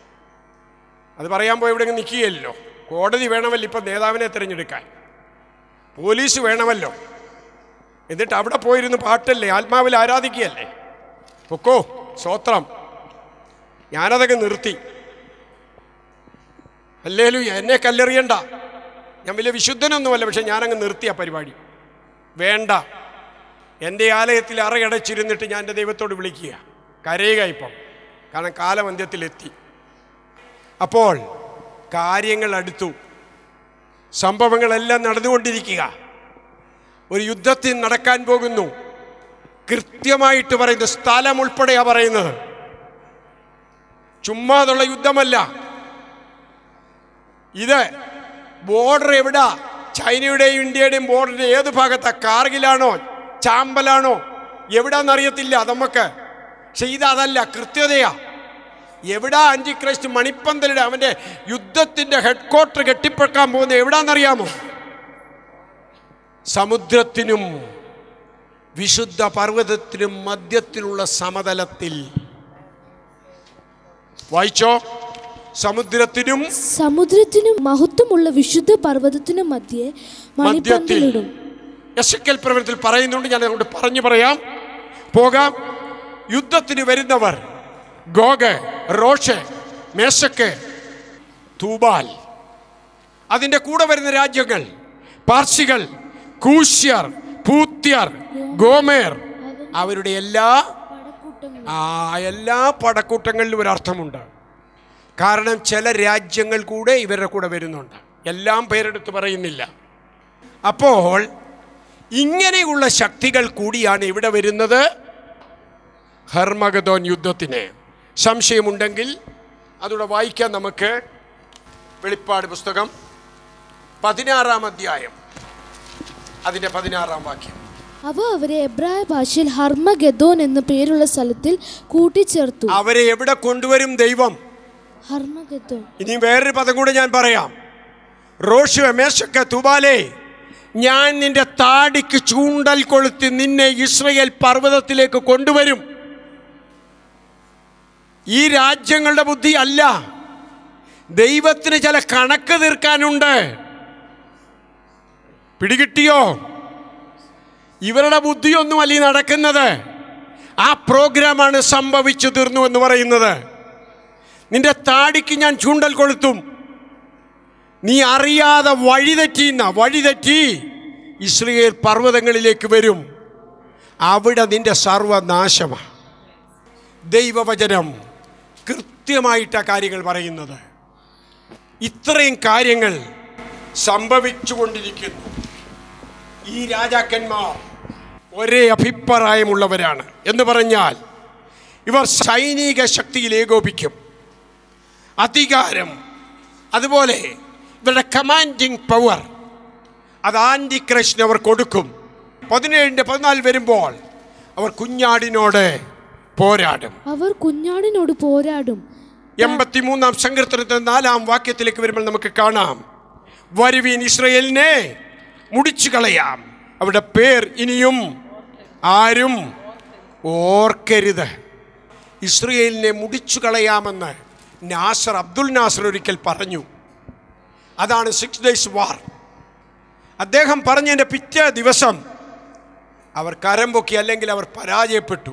അത് പറയാൻ പോയി ഇവിടെ നിൽക്കുകയല്ലോ കോടതി വേണമല്ലോ ഇപ്പം നേതാവിനെ തിരഞ്ഞെടുക്കാൻ പോലീസ് വേണമല്ലോ എന്നിട്ട് അവിടെ പോയിരുന്ന് പാട്ടല്ലേ ആത്മാവിൽ ആരാധിക്കുകയല്ലേ പൊക്കോ സ്വോത്രം ഞാനതൊക്കെ നിർത്തി അല്ലേലും എന്നെ കല്ലെറിയണ്ട ഞാൻ വലിയ വിശുദ്ധനൊന്നുമല്ല പക്ഷെ ഞാനങ്ങ് നിർത്തി ആ പരിപാടി വേണ്ട എൻ്റെ ആലയത്തിൽ അറയടച്ചിരുന്നിട്ട് ഞാൻ എൻ്റെ ദൈവത്തോട് വിളിക്കുക കരയുക ഇപ്പം കാരണം കാലമന്ത്യത്തിലെത്തി അപ്പോൾ കാര്യങ്ങൾ അടുത്തു സംഭവങ്ങളെല്ലാം നടന്നുകൊണ്ടിരിക്കുക ഒരു യുദ്ധത്തിൽ നടക്കാൻ പോകുന്നു കൃത്യമായിട്ട് പറയുന്നു സ്ഥലം ഉൾപ്പെടെയാ പറയുന്നത് ചുമ്മാതുള്ള യുദ്ധമല്ല ഇത് ബോർഡർ എവിടാ ചൈനയുടെയും ഇന്ത്യയുടെയും ബോർഡറിന്റെ ഏത് ഭാഗത്താ കാർഗിലാണോ ചാമ്പലാണോ എവിടാന്നറിയത്തില്ല നമുക്ക് പക്ഷെ ഇതല്ല കൃത്യതയാ എവിടാ ആന്റിക്രൈസ്റ്റ് മണിപ്പന്തലിടെ അവന്റെ യുദ്ധത്തിന്റെ ഹെഡ്ക്വാർട്ടർ കെട്ടിപ്പെക്കാൻ പോകുന്നത് എവിടാന്നറിയാമോ സമുദ്രത്തിനും വിശുദ്ധ പർവ്വതത്തിനും മധ്യത്തിലുള്ള സമതലത്തിൽ വായിച്ചോ സമുദ്രത്തിനും സമുദ്രത്തിനും മഹത്വമുള്ള വിശുദ്ധ പർവ്വതത്തിനും മധ്യേ മധ്യത്തിൽ മണിപ്പന്തലിടും എസക്കൽ പ്രവചനത്തിൽ പറയുന്നുണ്ട് ഞാൻ അതുകൊണ്ട് പറഞ്ഞു പറയാം പോകാം യുദ്ധത്തിന് വരുന്നവർ ഗോഗ് റോഷ് മേശക്ക് തൂബാൽ അതിൻ്റെ കൂടെ വരുന്ന രാജ്യങ്ങൾ പാർസികൾ കൂശ്യർ പൂത്യർ ഗോമേർ അവരുടെ എല്ലാ ആ എല്ലാ പടക്കൂട്ടങ്ങളിലും ഒരർത്ഥമുണ്ട് കാരണം ചില രാജ്യങ്ങൾ കൂടെ ഇവരുടെ കൂടെ വരുന്നുണ്ട് എല്ലാം പേരെടുത്ത് പറയുന്നില്ല അപ്പോൾ ഇങ്ങനെയുള്ള ശക്തികൾ കൂടിയാണ് ഇവിടെ വരുന്നത് ഹർമഗദോൻ യുദ്ധത്തിന് സംശയമുണ്ടെങ്കിൽ അതുകൂടെ വായിക്കാൻ നമുക്ക് വെളിപ്പാട് പുസ്തകം പതിനാറാം അധ്യായം അതിൻ്റെ പതിനാറാം വാക്യം അവ അവരെ എബ്രായ ഭാഷയിൽ ഹർമഗദോൻ എന്ന പേരുള്ള സ്ഥലത്തിൽ കൂട്ടിച്ചേർത്തു അവരെ എവിടെ കൊണ്ടുവരും ദൈവം ഹർമഗദോൻ ഇനി വേറൊരു പദം കൂടെ ഞാൻ പറയാം റോഷു മേശക്ക തുബാലേ ഞാൻ നിന്റെ താടിക്ക് ചൂണ്ടൽ കൊളുത്തി നിന്നെ ഇസ്രയേൽ പർവ്വതത്തിലേക്ക് കൊണ്ടുവരും ഈ രാജ്യങ്ങളുടെ ബുദ്ധി അല്ല ദൈവത്തിന് ചില കണക്ക് തീർക്കാനുണ്ട് പിടികിട്ടിയോ ഇവരുടെ ബുദ്ധിയൊന്നുമല്ല ഈ നടക്കുന്നത് ആ പ്രോഗ്രാമാണ് സംഭവിച്ചു തീർന്നു എന്ന് പറയുന്നത് നിന്റെ താടിക്ക് ഞാൻ ചൂണ്ടൽ കൊളുത്തും നീ അറിയാതെ വഴിതെറ്റിന്ന വഴിതെറ്റി ഇസ്രയേൽ പർവ്വതങ്ങളിലേക്ക് വരും അവിടെ നിന്റെ സർവനാശമാണ് ദൈവവചനം കൃത്യമായിട്ടാ കാര്യങ്ങൾ പറയുന്നത് ഇത്രയും കാര്യങ്ങൾ സംഭവിച്ചുകൊണ്ടിരിക്കുന്നു ഈ രാജാക്കന്മാർ ഒരേ അഭിപ്രായമുള്ളവരാണ് എന്ന് പറഞ്ഞാൽ ഇവർ സൈനിക ശക്തിയിൽ ഏകോപിക്കും അധികാരം അതുപോലെ ഇവരുടെ കമാൻഡിങ് പവർ അത് ആൻറ്റി ക്രഷിന് അവർ കൊടുക്കും പതിനേഴിൻ്റെ പതിനാല് വരുമ്പോൾ അവർ കുഞ്ഞാടിനോട് പോരാടും അവർ കുഞ്ഞാടിനോട് പോരാടും എൺപത്തിമൂന്നാം സങ്കീർത്തനത്തിന്റെ നാലാം വാക്യത്തിലേക്ക് വരുമ്പോൾ നമുക്ക് കാണാം വരുവീൻ ഇസ്രയേലിനെ മുടിച്ചു കളയാം അവരുടെ പേർ ഇനിയും ആരും ഓർക്കരുത് ഇസ്രയേലിനെ മുടിച്ചു കളയാമെന്ന് നാസർ അബ്ദുൽ നാസർ ഒരിക്കൽ പറഞ്ഞു അതാണ് സിക്സ് ഡേയ്സ് വാർ അദ്ദേഹം പറഞ്ഞതിൻ്റെ പിറ്റേ ദിവസം അവർ കരം പൊക്കി അല്ലെങ്കിൽ അവർ പരാജയപ്പെട്ടു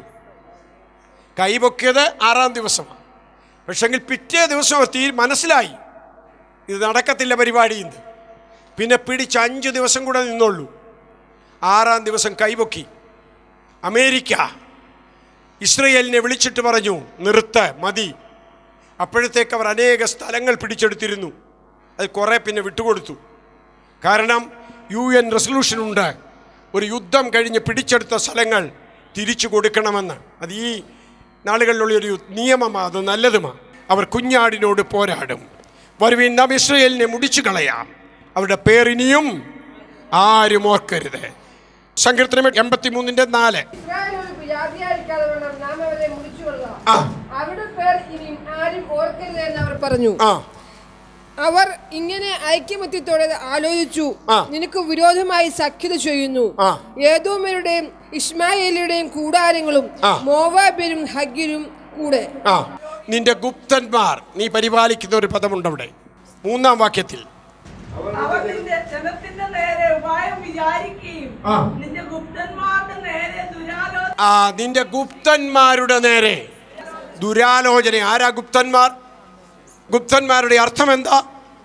കൈപൊക്കിയത് ആറാം ദിവസമാണ് പക്ഷെങ്കിൽ പിറ്റേ ദിവസം അവർ തീ മനസ്സിലായി ഇത് നടക്കത്തില്ല പരിപാടി ഇന്ന് പിന്നെ പിടിച്ച് അഞ്ച് ദിവസം കൂടെ നിന്നുള്ളൂ ആറാം ദിവസം കൈപൊക്കി അമേരിക്ക ഇസ്രയേലിനെ വിളിച്ചിട്ട് പറഞ്ഞു നിർത്ത് മതി അപ്പോഴത്തേക്ക് അവർ അനേക സ്ഥലങ്ങൾ പിടിച്ചെടുത്തിരുന്നു അത് കുറേ പിന്നെ വിട്ടുകൊടുത്തു കാരണം യു എൻ റെസൊല്യൂഷൻ ഉണ്ട് ഒരു യുദ്ധം കഴിഞ്ഞ് പിടിച്ചെടുത്ത സ്ഥലങ്ങൾ തിരിച്ചു കൊടുക്കണമെന്ന് അത് ഈ നാളുകളിലുള്ള ഒരു നിയമമാണ് അത് നല്ലതുമാണ് അവർ കുഞ്ഞാടിനോട് പോരാടും വരുവിൻ നാം ഇസ്രയേലിനെ മുടിച്ചു കളയാം അവരുടെ പേരിനിയും ആരും ഓർക്കരുത് സങ്കീർത്തനം എൺപത്തി മൂന്നിൻ്റെ നാല് ഇസ്രായേൽ ഒരു ജാതിയായിരിക്കാതെ വേണം നാം അവരെ മുടിച്ചുകൊള്ളുക ആ. അവരുടെ പേർ ഇനി ആരും ഓർക്കരുത് എന്ന് അവർ പറഞ്ഞു ആ അവർ ഇങ്ങനെ ഐക്യമത്യത്തോടെ ആലോചിച്ചു ആ. നിനക്ക് വിരോധമായി സഖ്യത ചെയ്യുന്നു ആ. ഏതോമരുടെയും ഇസ്മായേലിയുടെയും കൂടാരങ്ങളും ആ. മോവാബിലും ഹഗ്ഗിലും കൂടെ ആ നിന്റെ ഗുപ്തന്മാർ നീ പരിപാലിക്കുന്ന ഒരു പദമുണ്ട് അവിടെ മൂന്നാം വാക്യത്തിൽ അവർ നിന്റെ ജനത്തിന്റെ നേരെ ഉപായം വിചാരിക്കുകയും ആ. നിന്റെ ഗുപ്തന്മാരുടെ നേരെ ദുരാലോചന ആ നിന്റെ ഗുപ്തന്മാരുടെ നേരെ ദുരാലോചന ആരാ ഗുപ്തന്മാർ ഗുപ്തന്മാരുടെ അർത്ഥം എന്താ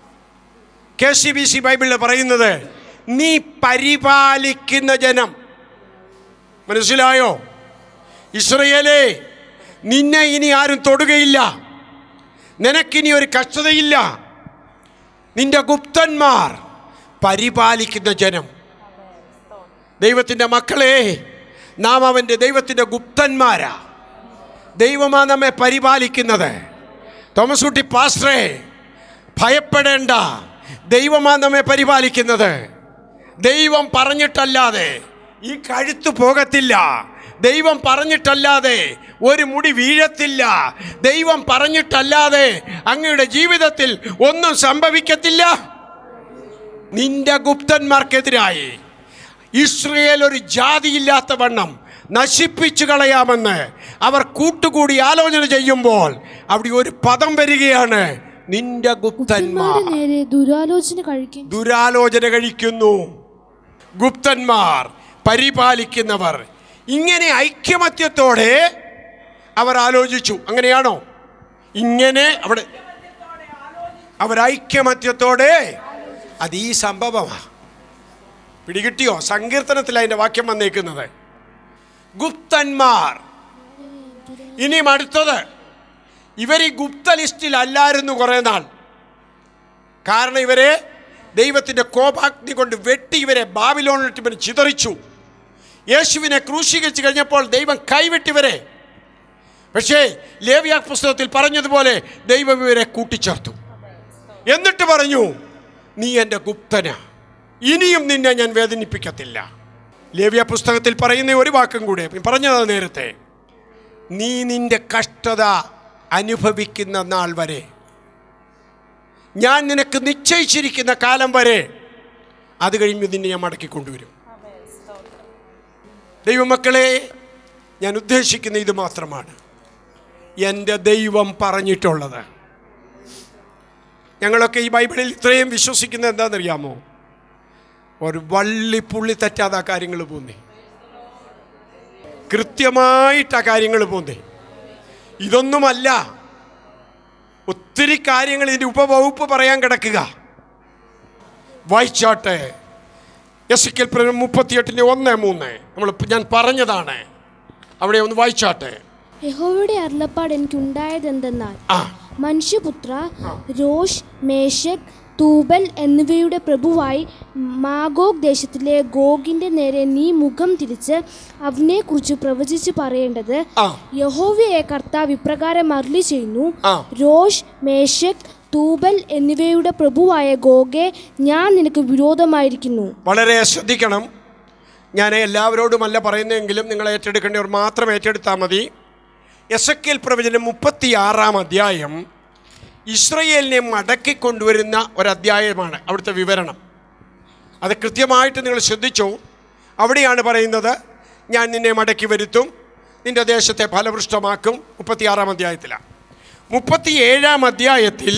കെ സി ബി സി ബൈബിളിൽ പറയുന്നത് നീ പരിപാലിക്കുന്ന ജനം മനസ്സിലായോ ഇസ്രയേലേ നിന്നെ ഇനി ആരും തൊടുകയില്ല നിനക്കിനി ഒരു കഷ്ടതയില്ല നിന്റെ ഗുപ്തന്മാർ പരിപാലിക്കുന്ന ജനം ദൈവത്തിൻ്റെ മക്കളെ നാം അവൻ്റെ ദൈവത്തിൻ്റെ ഗുപ്തന്മാരാ ദൈവമാ നമ്മെ പരിപാലിക്കുന്നത് തോമസ് കുട്ടി പാസ്റ്ററെ ഭയപ്പെടേണ്ട ദൈവമാ നമ്മെ പരിപാലിക്കുന്നത് ദൈവം പറഞ്ഞിട്ടല്ലാതെ ഈ കഴുത്ത് പോകത്തില്ല ദൈവം പറഞ്ഞിട്ടല്ലാതെ ഒരു മുടി വീഴത്തില്ല ദൈവം പറഞ്ഞിട്ടല്ലാതെ അങ്ങയുടെ ജീവിതത്തിൽ ഒന്നും സംഭവിക്കത്തില്ല നിന്റെ ഗുപ്തന്മാർക്കെതിരായി ഇസ്രയേൽ ഒരു ജാതിയില്ലാത്ത വണ്ണം നശിപ്പിച്ചു കളയാമെന്ന് അവർ കൂട്ടുകൂടി ആലോചന ചെയ്യുമ്പോൾ അവിടെ ഒരു പദം വരികയാണ് നിന്റെ ഗുപ്തന്മാർ ഗുപ്തന്മാരുടെ നേരെ ദുരാലോചന കഴിക്കും ദുരാലോചന കഴിക്കുന്നു ഗുപ്തന്മാർ പരിപാലിക്കുന്നവർ ഇങ്ങനെ ഐക്യമത്യത്തോടെ അവർ ആലോചിച്ചു അങ്ങനെയാണോ ഇങ്ങനെ അവിടെ അവർ ഐക്യമത്യത്തോടെ അത് ഈ സംഭവമാണ് പിടികിട്ടിയോ സങ്കീർത്തനത്തിൽ അതിൻ്റെ വാക്യം വന്നേക്കുന്നത് ഗുപ്തന്മാർ ഇനിയും അടുത്തത് ഇവർ ഈ ഗുപ്ത ലിസ്റ്റിൽ അല്ലായിരുന്നു കുറേ നാൾ കാരണം ഇവരെ ദൈവത്തിൻ്റെ കോപാഗ്നി കൊണ്ട് വെട്ടി ഇവരെ ബാബിലോണിട്ട് ഇവർ ചിതറിച്ചു യേശുവിനെ ക്രൂശീകരിച്ചു കഴിഞ്ഞപ്പോൾ ദൈവം കൈവിട്ടിവരെ പക്ഷേ ലേവിയ പുസ്തകത്തിൽ പറഞ്ഞതുപോലെ ദൈവം ഇവരെ കൂട്ടിച്ചേർത്തു എന്നിട്ട് പറഞ്ഞു നീ എൻ്റെ ഗുപ്തന ഇനിയും നിന്നെ ഞാൻ വേദനിപ്പിക്കത്തില്ല ലേവിയ പുസ്തകത്തിൽ പറയുന്ന ഒരു വാക്കും കൂടെ പറഞ്ഞത് നേരത്തെ നീ നിന്റെ കഷ്ടത അനുഭവിക്കുന്ന നാൾ വരെ ഞാൻ നിനക്ക് നിശ്ചയിച്ചിരിക്കുന്ന കാലം വരെ അത് കഴിഞ്ഞ് നിന്നെ ഞാൻ മടക്കി കൊണ്ടുവരും ദൈവമക്കളെ ഞാൻ ഉദ്ദേശിക്കുന്ന ഇത് മാത്രമാണ് എൻ്റെ ദൈവം പറഞ്ഞിട്ടുള്ളത് ഞങ്ങളൊക്കെ ഈ ബൈബിളിൽ ഇത്രയും വിശ്വസിക്കുന്നത് എന്താണെന്നറിയാമോ ഒരു വള്ളി പുള്ളി തെറ്റാതെ ആ കാര്യങ്ങൾ പോന്നേ കൃത്യമായിട്ട് ആ കാര്യങ്ങൾ പോന്നേ ഇതൊന്നുമല്ല ഒത്തിരി കാര്യങ്ങൾ ഇതിൻ്റെ ഉപവകുപ്പ് പറയാൻ കിടക്കുക വായിച്ചാട്ടെ എസ് കെൽ പ്രവചനം മുപ്പത്തിയെട്ടിൻ്റെ ഒന്ന് മൂന്ന് നമ്മൾ ഞാൻ പറഞ്ഞതാണ് അവിടെ ഒന്ന് വായിച്ചാട്ടെ യഹോവയുടെ അരുളപ്പാട് എനിക്ക് ഉണ്ടായതെന്തെന്നാൽ ആ മനുഷ്യപുത്ര രോഷ് മേശക് തൂബൽ എന്നിവയുടെ പ്രഭുവായി മാഗോഗ് ദേശത്തിലെ ഗോഗിന്റെ നേരെ നീ മുഖം തിരിച്ച് അവനെക്കുറിച്ച് പ്രവചിച്ച് പറയേണ്ടത് ആ യഹോവയെ കർത്താവ് ഇപ്രകാരം അരുളി ചെയ്യുന്നു ആ. രോഷ് മേശക് തൂബൽ എന്നിവയുടെ പ്രഭുവായ ഗോഗെ ഞാൻ നിനക്ക് വിരോധമായിരിക്കുന്നു വളരെ ശ്രദ്ധിക്കണം ഞാൻ എല്ലാവരോടുമല്ല പറയുന്നതെങ്കിലും നിങ്ങൾ ഏറ്റെടുക്കേണ്ടവർ മാത്രം ഏറ്റെടുത്താൽ മതി എസ് എ പ്രവചനം മുപ്പത്തിയാറാം അധ്യായം ഇസ്രയേലിനെ മടക്കി കൊണ്ടുവരുന്ന ഒരധ്യായമാണ് അവിടുത്തെ വിവരണം അത് കൃത്യമായിട്ട് നിങ്ങൾ ശ്രദ്ധിച്ചു അവിടെയാണ് പറയുന്നത് ഞാൻ നിന്നെ മടക്കി വരുത്തും നിന്റെ ദേശത്തെ ഫലപൃഷ്ടമാക്കും മുപ്പത്തിയാറാം അധ്യായത്തിലാണ് മുപ്പത്തിയേഴാം അധ്യായത്തിൽ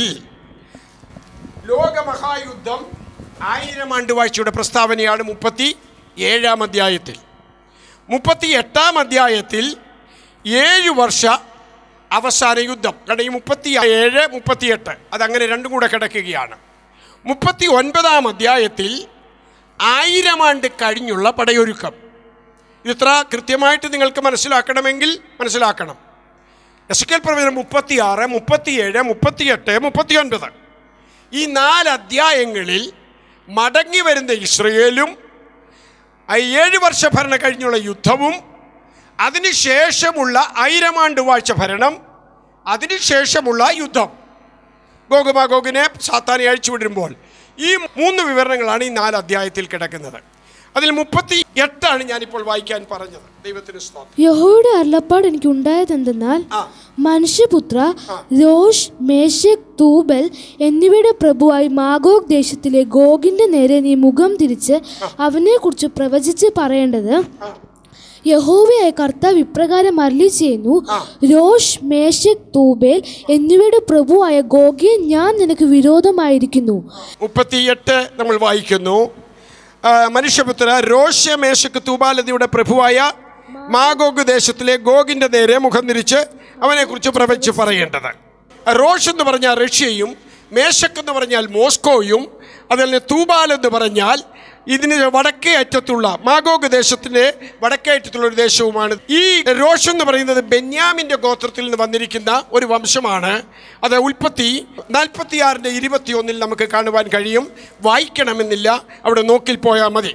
ലോകമഹായുദ്ധം ആയിരം ആണ്ട് വാഴ്ചയുടെ പ്രസ്താവനയാണ് മുപ്പത്തി ഏഴാം അധ്യായത്തിൽ മുപ്പത്തി എട്ടാം അധ്യായത്തിൽ ഏഴ് വർഷ അവസാന യുദ്ധം കാരണം ഈ മുപ്പത്തി ഏഴ് മുപ്പത്തിയെട്ട് അതങ്ങനെ രണ്ടും കൂടെ കിടക്കുകയാണ് മുപ്പത്തി ഒൻപതാം അധ്യായത്തിൽ ആയിരം ആണ്ട് കഴിഞ്ഞുള്ള പടയൊരുക്കം ഇത്ര കൃത്യമായിട്ട് നിങ്ങൾക്ക് മനസ്സിലാക്കണമെങ്കിൽ മനസ്സിലാക്കണം എസ് കെൽ പ്രവചനം മുപ്പത്തിയാറ് മുപ്പത്തിയേഴ് മുപ്പത്തിയെട്ട് മുപ്പത്തിയൊൻപത് ഈ നാല് അധ്യായങ്ങളിൽ മടങ്ങി വരുന്ന ഇസ്രയേലും ആ ഏഴ് വർഷ ഭരണം കഴിഞ്ഞുള്ള യുദ്ധവും അതിനുശേഷമുള്ള ആയിരം ആണ്ട് വാഴ്ച ഭരണം അതിനുശേഷമുള്ള യുദ്ധം ഗോകുമാഗോഗിനെ സാത്താനെ അഴിച്ചുവിടുമ്പോൾ ഈ മൂന്ന് വിവരണങ്ങളാണ് ഈ നാല് അധ്യായത്തിൽ കിടക്കുന്നത് അതിൽ മുപ്പത്തി എട്ടാണ് ഞാനിപ്പോൾ വായിക്കാൻ പറഞ്ഞത് ദൈവത്തിന് സ്തോത്രം യഹോയുടെ അരുളപ്പാട് എനിക്ക് ഉണ്ടായതെന്തെന്നാൽ ആ. മനുഷ്യപുത്ര രോഷ് മേശക് തൂബൽ എന്നിവയുടെ പ്രഭുവായി മാഗോഗ് ദേശത്തിലെ ഗോഗിന്റെ നേരെ നീ മുഖം തിരിച്ച് അവനെക്കുറിച്ച് പ്രവചിച്ച് പറയേണ്ടത് യഹോവയായ കർത്താവ് ഇപ്രകാരം അരളി ചെയ്യുന്നു രോഷ് മേശക് തൂബേൽ എന്നിവയുടെ പ്രഭുവായ ഗോഗിയെ ഞാൻ നിനക്ക് വിരോധമായിരിക്കുന്നു മുപ്പത്തിയെട്ട് നമ്മൾ വായിക്കുന്നു ആ, മനുഷ്യപുത്ര രോഷമേശക്ക് തൂബാലതിയുടെ പ്രഭുവായ മാഗോഗ് ദേശത്തിലെ ഗോഗിന്റെ നേരെ മുഖം തിരിച്ച് അവനെക്കുറിച്ച് പ്രവചിച്ച് പറയേണ്ടത് റോഷ് എന്ന് പറഞ്ഞാൽ റഷ്യയും മേശക്ക് എന്ന് പറഞ്ഞാൽ മോസ്കോയും അതിൽ നിന്ന് തൂബാൽ എന്ന് പറഞ്ഞാൽ ഇതിന് വടക്കേ അറ്റത്തുള്ള മാഗോഗ് ദേശത്തിൻ്റെ വടക്കേ അറ്റത്തുള്ള ഒരു ദേശവുമാണ് ഈ രോഷ് എന്ന് പറയുന്നത് ബെന്യാമിൻ്റെ ഗോത്രത്തിൽ നിന്ന് വന്നിരിക്കുന്ന ഒരു വംശമാണ് അത് ഉൽപ്പത്തി നാൽപ്പത്തിയാറിൻ്റെ ഇരുപത്തിയൊന്നിൽ നമുക്ക് കാണുവാൻ കഴിയും വായിക്കണമെന്നില്ല അവിടെ നോക്കിൽ പോയാൽ മതി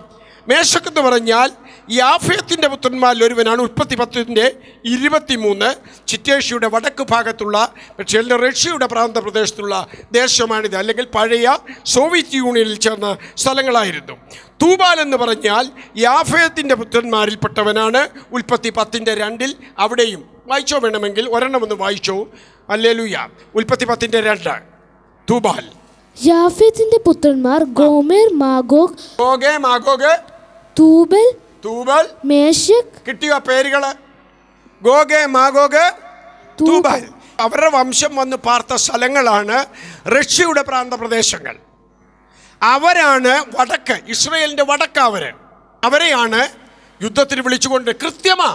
മേശക്ക് എന്ന് പറഞ്ഞാൽ യാഫയത്തിൻ്റെ പുത്രന്മാരിൽ ഒരുവനാണ് ഉൽപ്പത്തി പത്തിൻ്റെ ഇരുപത്തിമൂന്ന് ചിറ്റേഷ്യയുടെ വടക്ക് ഭാഗത്തുള്ള പക്ഷേ എല്ലാ റഷ്യയുടെ പ്രാന്ത പ്രദേശത്തുള്ള ദേശമാണിത് അല്ലെങ്കിൽ പഴയ സോവിയറ്റ് യൂണിയനിൽ ചേർന്ന സ്ഥലങ്ങളായിരുന്നു തൂബാൽ എന്ന് പറഞ്ഞാൽ യാഫയത്തിൻ്റെ പുത്രന്മാരിൽപ്പെട്ടവനാണ് ഉൽപ്പത്തി പത്തിൻ്റെ രണ്ടിൽ അവിടെയും വായിച്ചോ വേണമെങ്കിൽ ഒരെണ്ണം ഒന്ന് വായിച്ചോ അല്ലേലുയ ഉൽപ്പത്തി പത്തിൻ്റെ രണ്ട് തൂബാൽ യാഫേത്തിന്റെ പുത്രന്മാർ Gomer Magog Gog Magog Tubal Tubal Meshech കിട്ടിയ പേരുകള് ഗോഗെ മാഗോഗ് തൂബാൽ അവരുടെ വംശം വന്ന് പാർത്ത സ്ഥലങ്ങളാണ് റഷ്യയുടെ പ്രാന്തപ്രദേശങ്ങൾ അവരാണ് വടക്ക് ഇസ്രയേലിന്റെ വടക്ക് അവര് അവരെയാണ് യുദ്ധത്തിന് വിളിച്ചുകൊണ്ട് കൃത്യമാ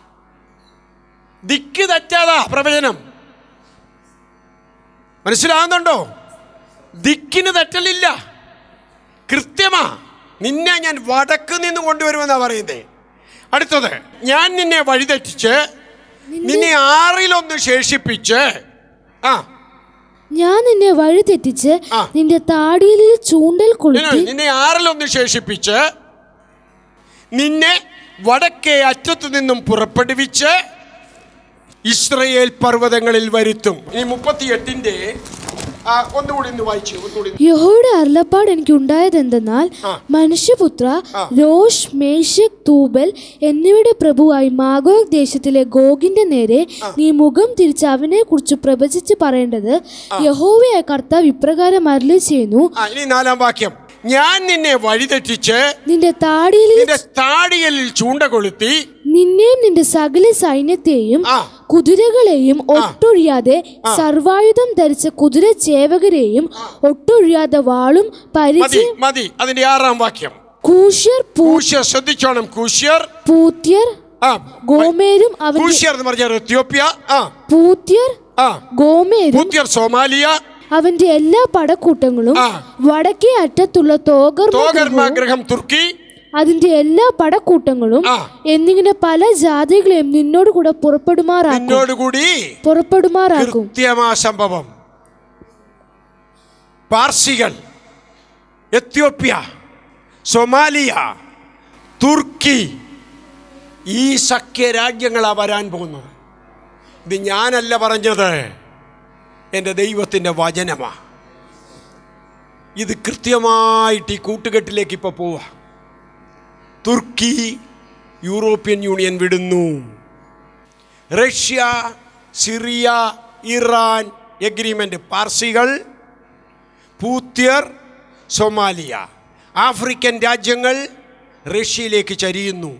ദിക്ക് തെറ്റാതാ പ്രവചനം മനസ്സിലാകുന്നുണ്ടോ ദിക്കിന് തെറ്റലില്ല കൃത്യമാ നിന്നെ ഞാൻ വടക്ക് നിന്ന് കൊണ്ടുവരുമെന്നാ പറയുന്നേ അടുത്തത് ഞാൻ നിന്നെ വഴിതെറ്റിച്ച് നിന്നെ ആറിലൊന്ന് ശേഷിപ്പിച്ച് ആ ഞാൻ നിന്നെ വഴി തെറ്റിച്ച് ആ. നിന്റെ താടിയിൽ ചൂണ്ടൽ നിന്നെ- കൊളുത്തി നിന്നെ ആറിലൊന്ന് ശേഷിപ്പിച്ച് നിന്നെ വടക്കേ അറ്റത്തു നിന്നും പുറപ്പെടുവിച്ച് ഇസ്രയേൽ പർവ്വതങ്ങളിൽ വരുത്തും ഇനി മുപ്പത്തിയെട്ടിന്റെ ആ, ഒന്നുകൂടി ഒന്ന് വായിച്ചു ഒന്നുകൂടി യഹോയുടെ അരുളപ്പാട് എനിക്ക് ഉണ്ടായതെന്തെന്നാൽ ആ. മനുഷ്യപുത്ര ആ. രോഷ് മേഷക് തൂബൽ എന്നിവയുടെ പ്രഭുവായി മാഗോഗ് ദേശത്തിലെ ഗോഗിന്റെ നേരെ നീ മുഖം തിരിച്ച് അവനെ കുറിച്ച് പ്രവചിച്ച് പറയേണ്ടത് യഹോവയായ കർത്താവ് ഇപ്രകാരം അരുളി ചെയ്യുന്നു ആ ഇനി നാലാം വാക്യം ഞാൻ നിന്നെ വഴിതെറ്റിച്ച് നിന്റെ താടിയിൽ നിന്റെ താടിയലിൽ ചൂണ്ട കൊളുത്തി നിന്നെയും നിന്റെ സകല സൈന്യത്തെയും ആ. കുതിരകളെയും ഒട്ടൊഴിയാതെ സർവായുധം ധരിച്ച കുതിര ചേവകരെയും ഒട്ടൊഴിയാതെ വാളും മതി പരിചയം മതി അതിന്റെ ആറാം വാക്യം കൂശ്യർ പൂ- കൂശ്യർ ശ്രദ്ധിച്ചോണം കൂശ്യർ പൂത്യർ ആ ഗോമേരും അവന്റെ കൂശ്യർ എന്ന് പറഞ്ഞാൽ എത്യോപ്യ ആ പൂത്യർ ആ ഗോമേരും കൂത്യർ സോമാലിയ അവന്റെ എല്ലാ പടക്കൂട്ടങ്ങളും ആ. വടക്കേ അറ്റത്തുള്ള തോഗർമ തോഗർമാഗ്രഹം തുർക്കി അതിന്റെ എല്ലാ പടക്കൂട്ടങ്ങളും ആ. എന്നിങ്ങനെ പല ജാതികളെയും നിന്നോട് കൂടെ പുറപ്പെടുമാറാക്കും എന്നോടുകൂടി പുറപ്പെടുമാറാക്കും കൃത്യമാ സംഭവം പാർസികൾ എത്യോപ്യ സൊമാലിയ തുർക്കി ഈ സഖ്യ രാജ്യങ്ങളാ വരാൻ പോകുന്നത് ഇത് ഞാനല്ല പറഞ്ഞത് എൻ്റെ ദൈവത്തിൻ്റെ വചനമാ ഇത് കൃത്യമായിട്ട് ഈ കൂട്ടുകെട്ടിലേക്ക് ഇപ്പോൾ പോവാ തുർക്കി യൂറോപ്യൻ യൂണിയൻ വിടുന്നു റഷ്യ സിറിയ ഇറാൻ എഗ്രിമെൻ്റ് പാർസികൾ പൂത്യർ സൊമാലിയ ആഫ്രിക്കൻ രാജ്യങ്ങൾ റഷ്യയിലേക്ക് ചരിയുന്നു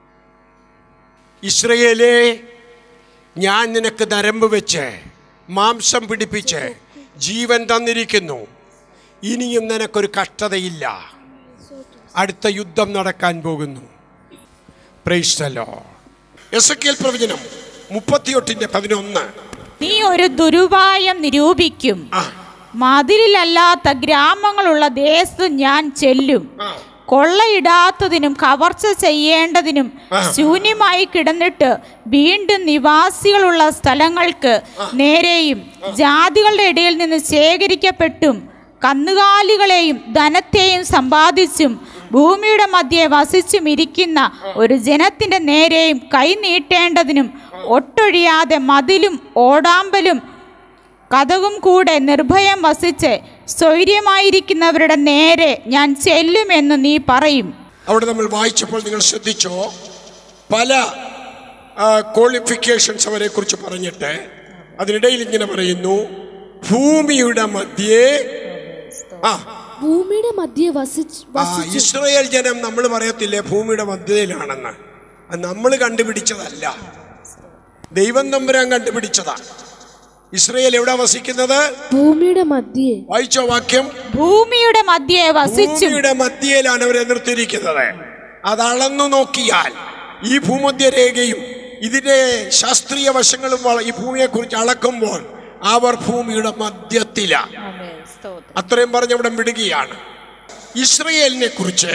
ഇസ്രയേലേ ഞാൻ നിനക്ക് നരമ്പ് വെച്ച് മാംസം പിടിപ്പിച്ച് ജീവൻ തന്നിരിക്കുന്നു ഇനിയും നിനക്കൊരു കഷ്ടതയില്ല അടുത്ത യുദ്ധം നടക്കാൻ പോകുന്നു പ്രൈസ്തലോ എസ് പ്രവചനം മുപ്പത്തിയൊട്ടിന്റെ പതിനൊന്ന് നീ ഒരു ദുരുപായം നിരൂപിക്കും ആ മതിലിലല്ലാത്ത ഗ്രാമങ്ങളുള്ള ദേശത്ത് ഞാൻ ചെല്ലും ആ. കൊള്ളയിടാത്തതിനും കവർച്ച ചെയ്യേണ്ടതിനും ആ. ശൂന്യമായി കിടന്നിട്ട് വീണ്ടും നിവാസികളുള്ള സ്ഥലങ്ങൾക്ക് നേരെയും ജാതികളുടെ ഇടയിൽ നിന്ന് ശേഖരിക്കപ്പെട്ടും കന്നുകാലികളെയും ധനത്തെയും സമ്പാദിച്ചും ഭൂമിയുടെ മധ്യേ വസിച്ചും ഇരിക്കുന്ന ഒരു ജനത്തിന്റെ നേരെയും കൈ നീട്ടേണ്ടതിനും ഒട്ടൊഴിയാതെ മതിലും ഓടാമ്പലും കഥകും കൂടെ നിർഭയം വസിച്ച് സ്വൈര്യമായിരിക്കുന്നവരുടെ നേരെ ഞാൻ ചെല്ലുമെന്ന് നീ പറയും അവിടെ നമ്മൾ വായിച്ചപ്പോൾ നിങ്ങൾ ശ്രദ്ധിച്ചോ പല ക്വാളിഫിക്കേഷൻസ് അവരെ കുറിച്ച് പറഞ്ഞിട്ട് അതിനിടയിൽ ഇങ്ങനെ പറയുന്നു ഭൂമിയുടെ മധ്യേ ആ ഭൂമിയുടെ മധ്യേ വസിച്ച് ആ, വസിച്ചു ഇസ്രയേൽ ജനം നമ്മൾ പറയത്തില്ലേ ഭൂമിയുടെ മധ്യയിലാണെന്ന് അത് നമ്മൾ കണ്ടുപിടിച്ചതല്ല ദൈവം തമ്പുരാൻ കണ്ടുപിടിച്ചതാ ഇസ്രയേൽ എവിടെ വസിക്കുന്നത് ഭൂമിയുടെ മധ്യേ വായിച്ചോ വാക്യം ഭൂമിയുടെ മധ്യേ വസിച്ചും ഭൂമിയുടെ മധ്യയിലാണ് അവരെ നിർത്തിയിരിക്കുന്നത് അത് അളന്നു നോക്കിയാൽ ഈ ഭൂമധ്യരേഖയും ഇതിന്റെ ശാസ്ത്രീയ വശങ്ങളും വള- ഈ ഭൂമിയെ കുറിച്ച് അളക്കുമ്പോൾ അവർ ഭൂമിയുടെ മധ്യത്തിലാണ് അത്രയും പറഞ്ഞ് അവിടെ വിടുകയാണ് ഇസ്രയേലിനെ കുറിച്ച്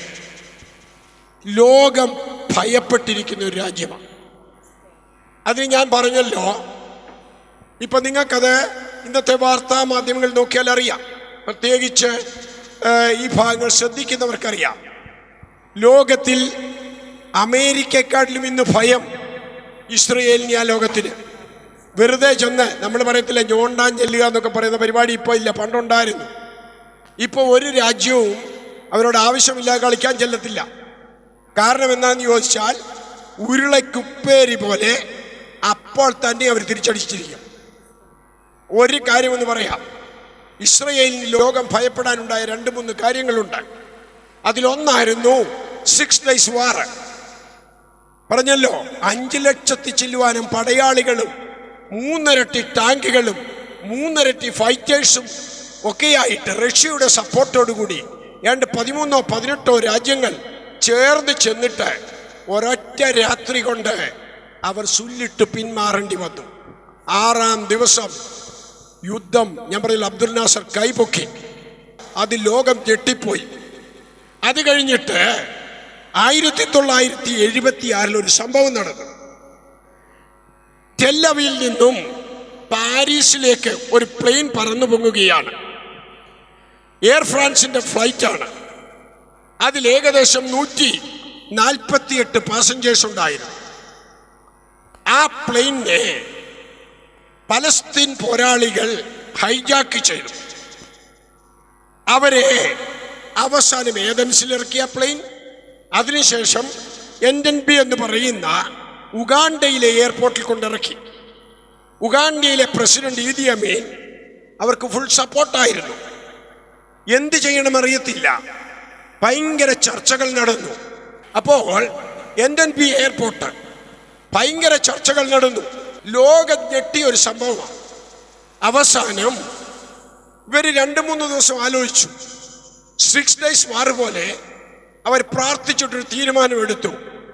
ലോകം ഭയപ്പെട്ടിരിക്കുന്ന ഒരു രാജ്യമാണ് അതിന് ഞാൻ പറഞ്ഞല്ലോ ഇപ്പൊ നിങ്ങൾക്കത് ഇന്നത്തെ വാർത്താ മാധ്യമങ്ങൾ നോക്കിയാൽ അറിയാം പ്രത്യേകിച്ച് ഏഹ്, ഈ ഭാഗങ്ങൾ ശ്രദ്ധിക്കുന്നവർക്കറിയാം ലോകത്തിൽ അമേരിക്കക്കാട്ടിലും ഇന്ന് ഭയം ഇസ്രയേലിന് ആ ലോകത്തിന് വെറുതെ ചെന്ന് നമ്മൾ പറയത്തില്ല ഞോണ്ടാൻ ചെല്ലുക എന്നൊക്കെ പറയുന്ന പരിപാടി ഇപ്പോൾ ഇല്ല പണ്ടുണ്ടായിരുന്നു ഇപ്പോൾ ഒരു രാജ്യവും അവരോട് ആവശ്യമില്ലാതെ കളിക്കാൻ ചെല്ലത്തില്ല കാരണം എന്താണെന്ന് ചോദിച്ചാൽ ഉരുളക്കുപ്പേരി പോലെ അപ്പോൾ തന്നെ അവർ തിരിച്ചടിച്ചിരിക്കും ഒരു കാര്യമെന്ന് പറയാം ഇസ്രയേലിന് ലോകം ഭയപ്പെടാനുണ്ടായ രണ്ട് മൂന്ന് കാര്യങ്ങളുണ്ട് അതിലൊന്നായിരുന്നു സിക്സ് ഡേയ്സ് വാർ പറഞ്ഞല്ലോ അഞ്ച് ലക്ഷത്തി ചെല്ലുവാനും പടയാളികളും മൂന്നരട്ടി ടാങ്കുകളും മൂന്നരട്ടി ഫൈറ്റേഴ്സും ഒക്കെയായിട്ട് റഷ്യയുടെ സപ്പോർട്ടോടുകൂടി ഏണ്ട് പതിമൂന്നോ പതിനെട്ടോ രാജ്യങ്ങൾ ചേർന്ന് ചെന്നിട്ട് ഒരൊറ്റ രാത്രി കൊണ്ട് അവർ സുല്ലിട്ട് പിന്മാറേണ്ടി വന്നു ആറാം ദിവസം യുദ്ധം ഞാൻ പറയില്ല അബ്ദുൽ നാസർ കൈപൊക്കി അത് ലോകം ഞെട്ടിപ്പോയി അത് കഴിഞ്ഞിട്ട് ആയിരത്തി തൊള്ളായിരത്തി എഴുപത്തി ആറിൽ ഒരു സംഭവം നടന്നു ടെല്ലവിയിൽ നിന്നും പാരീസിലേക്ക് ഒരു പ്ലെയിൻ പറന്നു പൊങ്ങുകയാണ് എയർ ഫ്രാൻസിന്റെ ഫ്ലൈറ്റ് ആണ് അതിൽ ഏകദേശം നൂറ്റി നാൽപ്പത്തിയെട്ട് പാസഞ്ചേഴ്സ് ഉണ്ടായിരുന്നു ആ പ്ലെയിനെ പലസ്തീൻ പോരാളികൾ ഹൈജാക്ക് ചെയ്തു അവരെ അവസാനം ഏതൻസിൽ ഇറക്കിയ പ്ലെയിൻ അതിനുശേഷം എൻ എൻ ബി എന്ന് പറയുന്ന ഉഗാണ്ടയിലെ എയർപോർട്ടിൽ കൊണ്ടിറക്കി ഉഗാണ്ടയിലെ പ്രസിഡന്റ് ഈദി അമീൻ അവർക്ക് ഫുൾ സപ്പോർട്ടായിരുന്നു എന്ത് ചെയ്യണമെന്നറിയത്തില്ല ഭയങ്കര ചർച്ചകൾ നടന്നു അപ്പോൾ എൻ എൻ ബി എയർപോർട്ട് ഭയങ്കര ചർച്ചകൾ നടന്നു ലോകം ഞെട്ടിയ ഒരു സംഭവമാണ് അവസാനം ഇവർ രണ്ട് മൂന്ന് ദിവസം ആലോചിച്ചു സിക്സ് ഡേയ്സ് വാർ പോലെ അവർ പ്രാർത്ഥിച്ചിട്ടൊരു തീരുമാനമെടുത്തു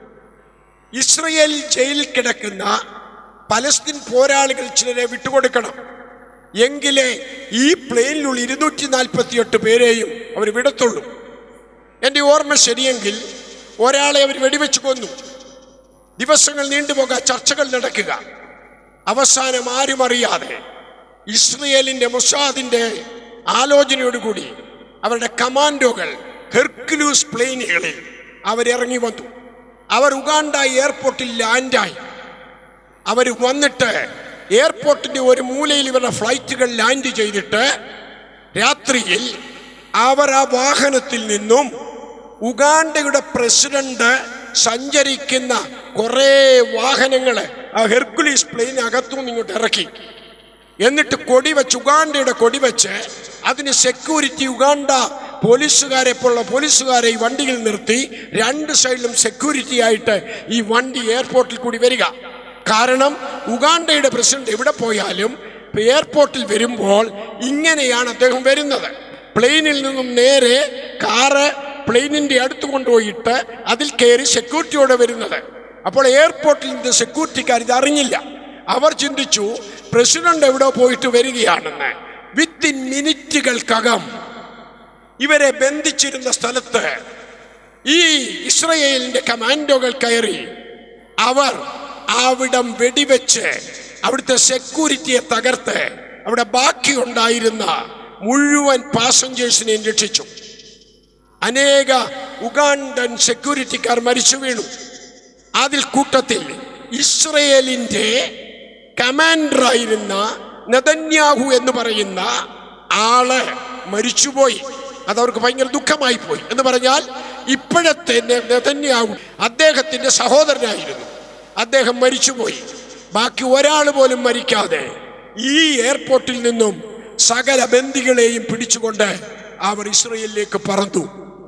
ഇസ്രയേൽ ജയിലിൽ കിടക്കുന്ന പലസ്തീൻ പോരാളികൾ ചിലരെ വിട്ടുകൊടുക്കണം എങ്കിലേ ഈ പ്ലെയിനിലുള്ള ഇരുന്നൂറ്റി നാൽപ്പത്തിയെട്ട് പേരെയും അവർ വിടത്തുള്ളൂ എൻ്റെ ഓർമ്മ ശരിയെങ്കിൽ ഒരാളെ അവർ വെടിവെച്ച് കൊന്നു ദിവസങ്ങൾ നീണ്ടുപോകാൻ ചർച്ചകൾ നടക്കുക അവസാനം ആരും അറിയാതെ ഇസ്രയേലിന്റെ മൊസാദിന്റെ ആലോചനയോടുകൂടി അവരുടെ കമാൻഡോകൾ ഹെർക്കുലൂസ് പ്ലെയിനുകളിൽ അവരിറങ്ങി വന്നു അവർ ഉഗാണ്ട എയർപോർട്ടിൽ ലാൻഡായി അവർ വന്നിട്ട് എയർപോർട്ടിന്റെ ഒരു മൂലയിൽ ഇവരുടെ ഫ്ലൈറ്റുകൾ ലാൻഡ് ചെയ്തിട്ട് രാത്രിയിൽ അവർ ആ വാഹനത്തിൽ നിന്നും ഉഗാണ്ടയുടെ പ്രസിഡന്റ് സഞ്ചരിക്കുന്ന കുറേ വാഹനങ്ങൾ ആ ഹെർക്കുലീസ് പ്ലെയിൻ അകത്തുനിന്ന് ഇങ്ങോട്ട് ഇറക്കി എന്നിട്ട് കൊടി വെച്ച് ഉഗാണ്ടയുടെ കൊടി വെച്ച് അതിന് സെക്യൂരിറ്റി ഉഗാണ്ട പോലീസുകാരെ പോലുള്ള പോലീസുകാരെ ഈ വണ്ടിയിൽ നിർത്തി രണ്ട് സൈഡിലും സെക്യൂരിറ്റി ആയിട്ട് ഈ വണ്ടി എയർപോർട്ടിൽ കൂടി വരിക കാരണം ഉഗാണ്ടയുടെ പ്രസിഡന്റ് എവിടെ പോയാലും എയർപോർട്ടിൽ വരുമ്പോൾ ഇങ്ങനെയാണ് അദ്ദേഹം വരുന്നത് പ്ലെയിനിൽ നിന്നും നേരെ കാറ് പ്ലെയിനിന്റെ അടുത്ത് കൊണ്ടുപോയിട്ട് അതിൽ കയറി സെക്യൂരിറ്റിയോടെ വരുന്നത് അപ്പോൾ എയർപോർട്ടിൽ നിന്ന് സെക്യൂരിറ്റിക്കാർ ഇത് അറിഞ്ഞില്ല അവർ ചിന്തിച്ചു പ്രസിഡന്റ് എവിടെ പോയിട്ട് വരികയാണെന്ന് വിത്തിൻ മിനിറ്റുകൾക്കകം ഇവരെ ബന്ധിച്ചിരുന്ന സ്ഥലത്ത് ഈ ഇസ്രയേലിന്റെ കമാൻഡോകൾ കയറി അവർ അവിടം വെടിവെച്ച് അവിടുത്തെ സെക്യൂരിറ്റിയെ തകർത്ത് അവിടെ ബാക്കിയുണ്ടായിരുന്ന മുഴുവൻ പാസഞ്ചേഴ്സിനെയും രക്ഷിച്ചു അനേക ഉഗാണ്ടൻ സെക്യൂരിറ്റിക്കാർ മരിച്ചു വീണു അതിൽ കൂട്ടത്തിൽ ഇസ്രയേലിന്റെ കമാൻഡറായിരുന്ന നെതന്യാഹു എന്ന് പറയുന്ന ആള് മരിച്ചുപോയി അതവർക്ക് ഭയങ്കര ദുഃഖമായി പോയി എന്ന് പറഞ്ഞാൽ ഇപ്പോഴത്തെ നെ- നെതന്യാഹു അദ്ദേഹത്തിന്റെ സഹോദരനായിരുന്നു അദ്ദേഹം മരിച്ചുപോയി ബാക്കി ഒരാൾ പോലും മരിക്കാതെ ഈ എയർപോർട്ടിൽ നിന്നും സകല ബന്ദികളെയും പിടിച്ചുകൊണ്ട് അവർ ഇസ്രയേലിലേക്ക് പറന്നു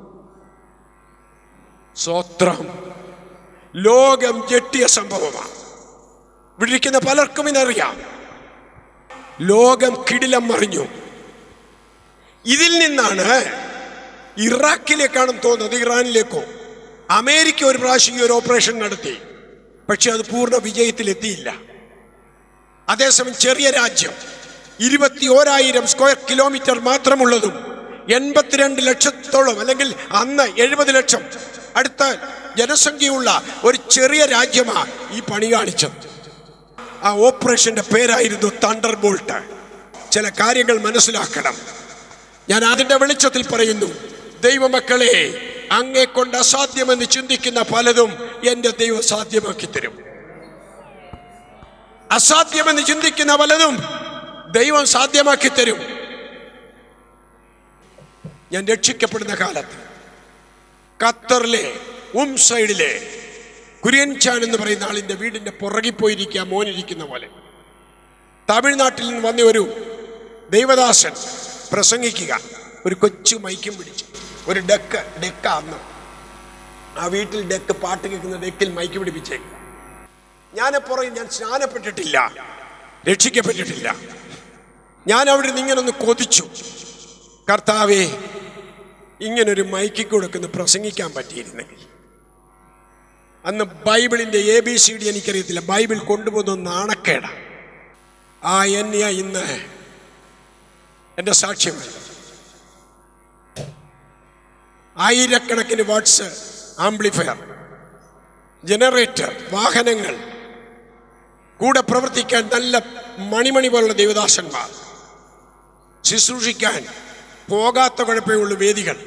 സ്വത്രം ലോകം ഞെട്ടിയ സംഭവമാണ് ഇവിടെ ഇരിക്കുന്ന പലർക്കും ഇതറിയാം ലോകം കിടിലം മറിഞ്ഞു ഇതിൽ നിന്നാണ് ഇറാഖിലേക്കാണെന്ന് തോന്നുന്നത് ഇറാനിലേക്കോ അമേരിക്ക ഒരു പ്രാവശ്യം ഈ ഒരു ഓപ്പറേഷൻ നടത്തി പക്ഷെ അത് പൂർണ്ണ വിജയത്തിലെത്തിയില്ല അതേസമയം ചെറിയ രാജ്യം ഇരുപത്തി ഓരായിരം സ്ക്വയർ കിലോമീറ്റർ മാത്രമുള്ളതും എൺപത്തിരണ്ട് ലക്ഷത്തോളം അല്ലെങ്കിൽ അന്ന് എഴുപത് ലക്ഷം അടുത്ത ജനസംഖ്യയുള്ള ഒരു ചെറിയ രാജ്യമാണ് ഈ പണി കാണിച്ചത് ആ ഓപ്പറേഷന്റെ പേരായിരുന്നു തണ്ടർ ബോൾട്ട് ചില കാര്യങ്ങൾ മനസ്സിലാക്കണം ഞാൻ അതിന്റെ വെളിച്ചത്തിൽ പറയുന്നു ദൈവമക്കളെ അങ്ങേ കൊണ്ട് അസാധ്യമെന്ന് ചിന്തിക്കുന്ന പലതും എൻ്റെ ദൈവം സാധ്യമാക്കി തരും അസാധ്യമെന്ന് ചിന്തിക്കുന്ന പലതും ദൈവം സാധ്യമാക്കി തരും ഞാൻ രക്ഷിക്കപ്പെടുന്ന കാലത്ത് ഖത്തറിലെ ഉം സൈഡിലെ കുര്യൻ ചാൻ എന്ന് പറയുന്ന ആളിന്റെ വീടിന്റെ പുറകിൽ പോയിരിക്കുക മോനിരിക്കുന്ന പോലെ തമിഴ്നാട്ടിൽ നിന്ന് വന്ന ഒരു ദൈവദാസൻ പ്രസംഗിക്കുക ഒരു കൊച്ചു മൈക്കും പിടിച്ചു ഒരു ഡെക്ക് ഡെക്ക അന്ന് ആ വീട്ടിൽ ഡെക്ക് പാട്ട് കേൾക്കുന്ന ഡെക്കിൽ മൈക്ക് പിടിപ്പിച്ചേക്കുക ഞാൻ പുറകെ ഞാൻ സ്നാനപ്പെട്ടിട്ടില്ല രക്ഷിക്കപ്പെട്ടിട്ടില്ല ഞാൻ അവിടെ നിന്ന് ഇങ്ങനെ ഒന്ന് കൊതിച്ചു കർത്താവേ ഇങ്ങനൊരു മൈക്ക് കൊടുക്കുന്ന പ്രസംഗിക്കാൻ പറ്റിയിരുന്നെങ്കിൽ അന്ന് ബൈബിളിന്റെ എ ബി സി ഡി എനിക്കറിയത്തില്ല ബൈബിൾ കൊണ്ടുപോകുന്ന നാണക്കേട ആ എന്നെയാ ഇന്ന് എൻ്റെ സാക്ഷ്യം ആയിരക്കണക്കിന് വാട്സ് ആംപ്ലിഫയർ ജനറേറ്റർ വാഹനങ്ങൾ കൂടെ പ്രവർത്തിക്കാൻ നല്ല മണിമണി പോലുള്ള ദേവദാസന്മാർ ശുശ്രൂഷിക്കാൻ പോകാത്ത കുഴപ്പമേ ഉള്ളൂ വേദികൾ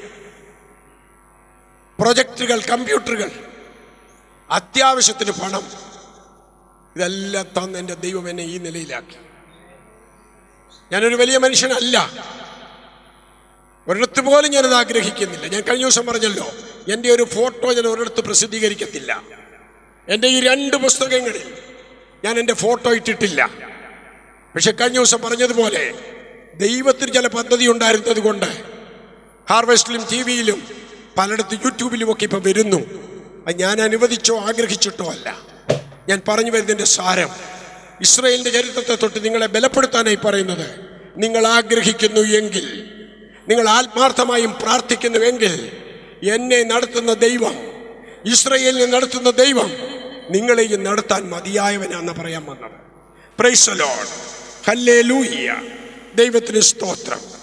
പ്രൊജക്ടുകൾ കമ്പ്യൂട്ടറുകൾ അത്യാവശ്യത്തിന് പണം ഇതെല്ലാം തന്ന് എൻ്റെ ദൈവം എന്നെ ഈ നിലയിലാക്കി ഞാനൊരു വലിയ മനുഷ്യനല്ല ഒരിടത്ത് പോലും ഞാനത് ആഗ്രഹിക്കുന്നില്ല ഞാൻ കഴിഞ്ഞ ദിവസം പറഞ്ഞല്ലോ എൻ്റെ ഒരു ഫോട്ടോ ഞാൻ ഒരിടത്ത് പ്രസിദ്ധീകരിക്കത്തില്ല എൻ്റെ ഈ രണ്ട് പുസ്തകങ്ങളിൽ ഞാൻ എൻ്റെ ഫോട്ടോ ഇട്ടിട്ടില്ല പക്ഷെ കഴിഞ്ഞ ദിവസം പറഞ്ഞതുപോലെ ദൈവത്തിന് ചില പദ്ധതി ഉണ്ടായിരുന്നത് കൊണ്ട് ഹാർവെസ്റ്റിലും ടി വിയിലും പലയിടത്ത് യൂട്യൂബിലും ഒക്കെ ഇപ്പം വരുന്നു അത് ഞാൻ അനുവദിച്ചോ ആഗ്രഹിച്ചിട്ടോ അല്ല ഞാൻ പറഞ്ഞു വരുന്നതിൻ്റെ സാരം ഇസ്രയേലിൻ്റെ ചരിത്രത്തെ തൊട്ട് നിങ്ങളെ ബലപ്പെടുത്താനായി പറയുന്നത് നിങ്ങൾ ആഗ്രഹിക്കുന്നു എങ്കിൽ നിങ്ങൾ ആത്മാർത്ഥമായും പ്രാർത്ഥിക്കുന്നുവെങ്കിൽ എന്നെ നടത്തുന്ന ദൈവം ഇസ്രയേലിനെ നടത്തുന്ന ദൈവം നിങ്ങളെയും നടത്താൻ മതിയായവനാന്ന് പറയാൻ വന്നത് പ്രൈസലോൺ ഹല്ലേ ലൂയ്യ ദൈവത്തിന് സ്തോത്രം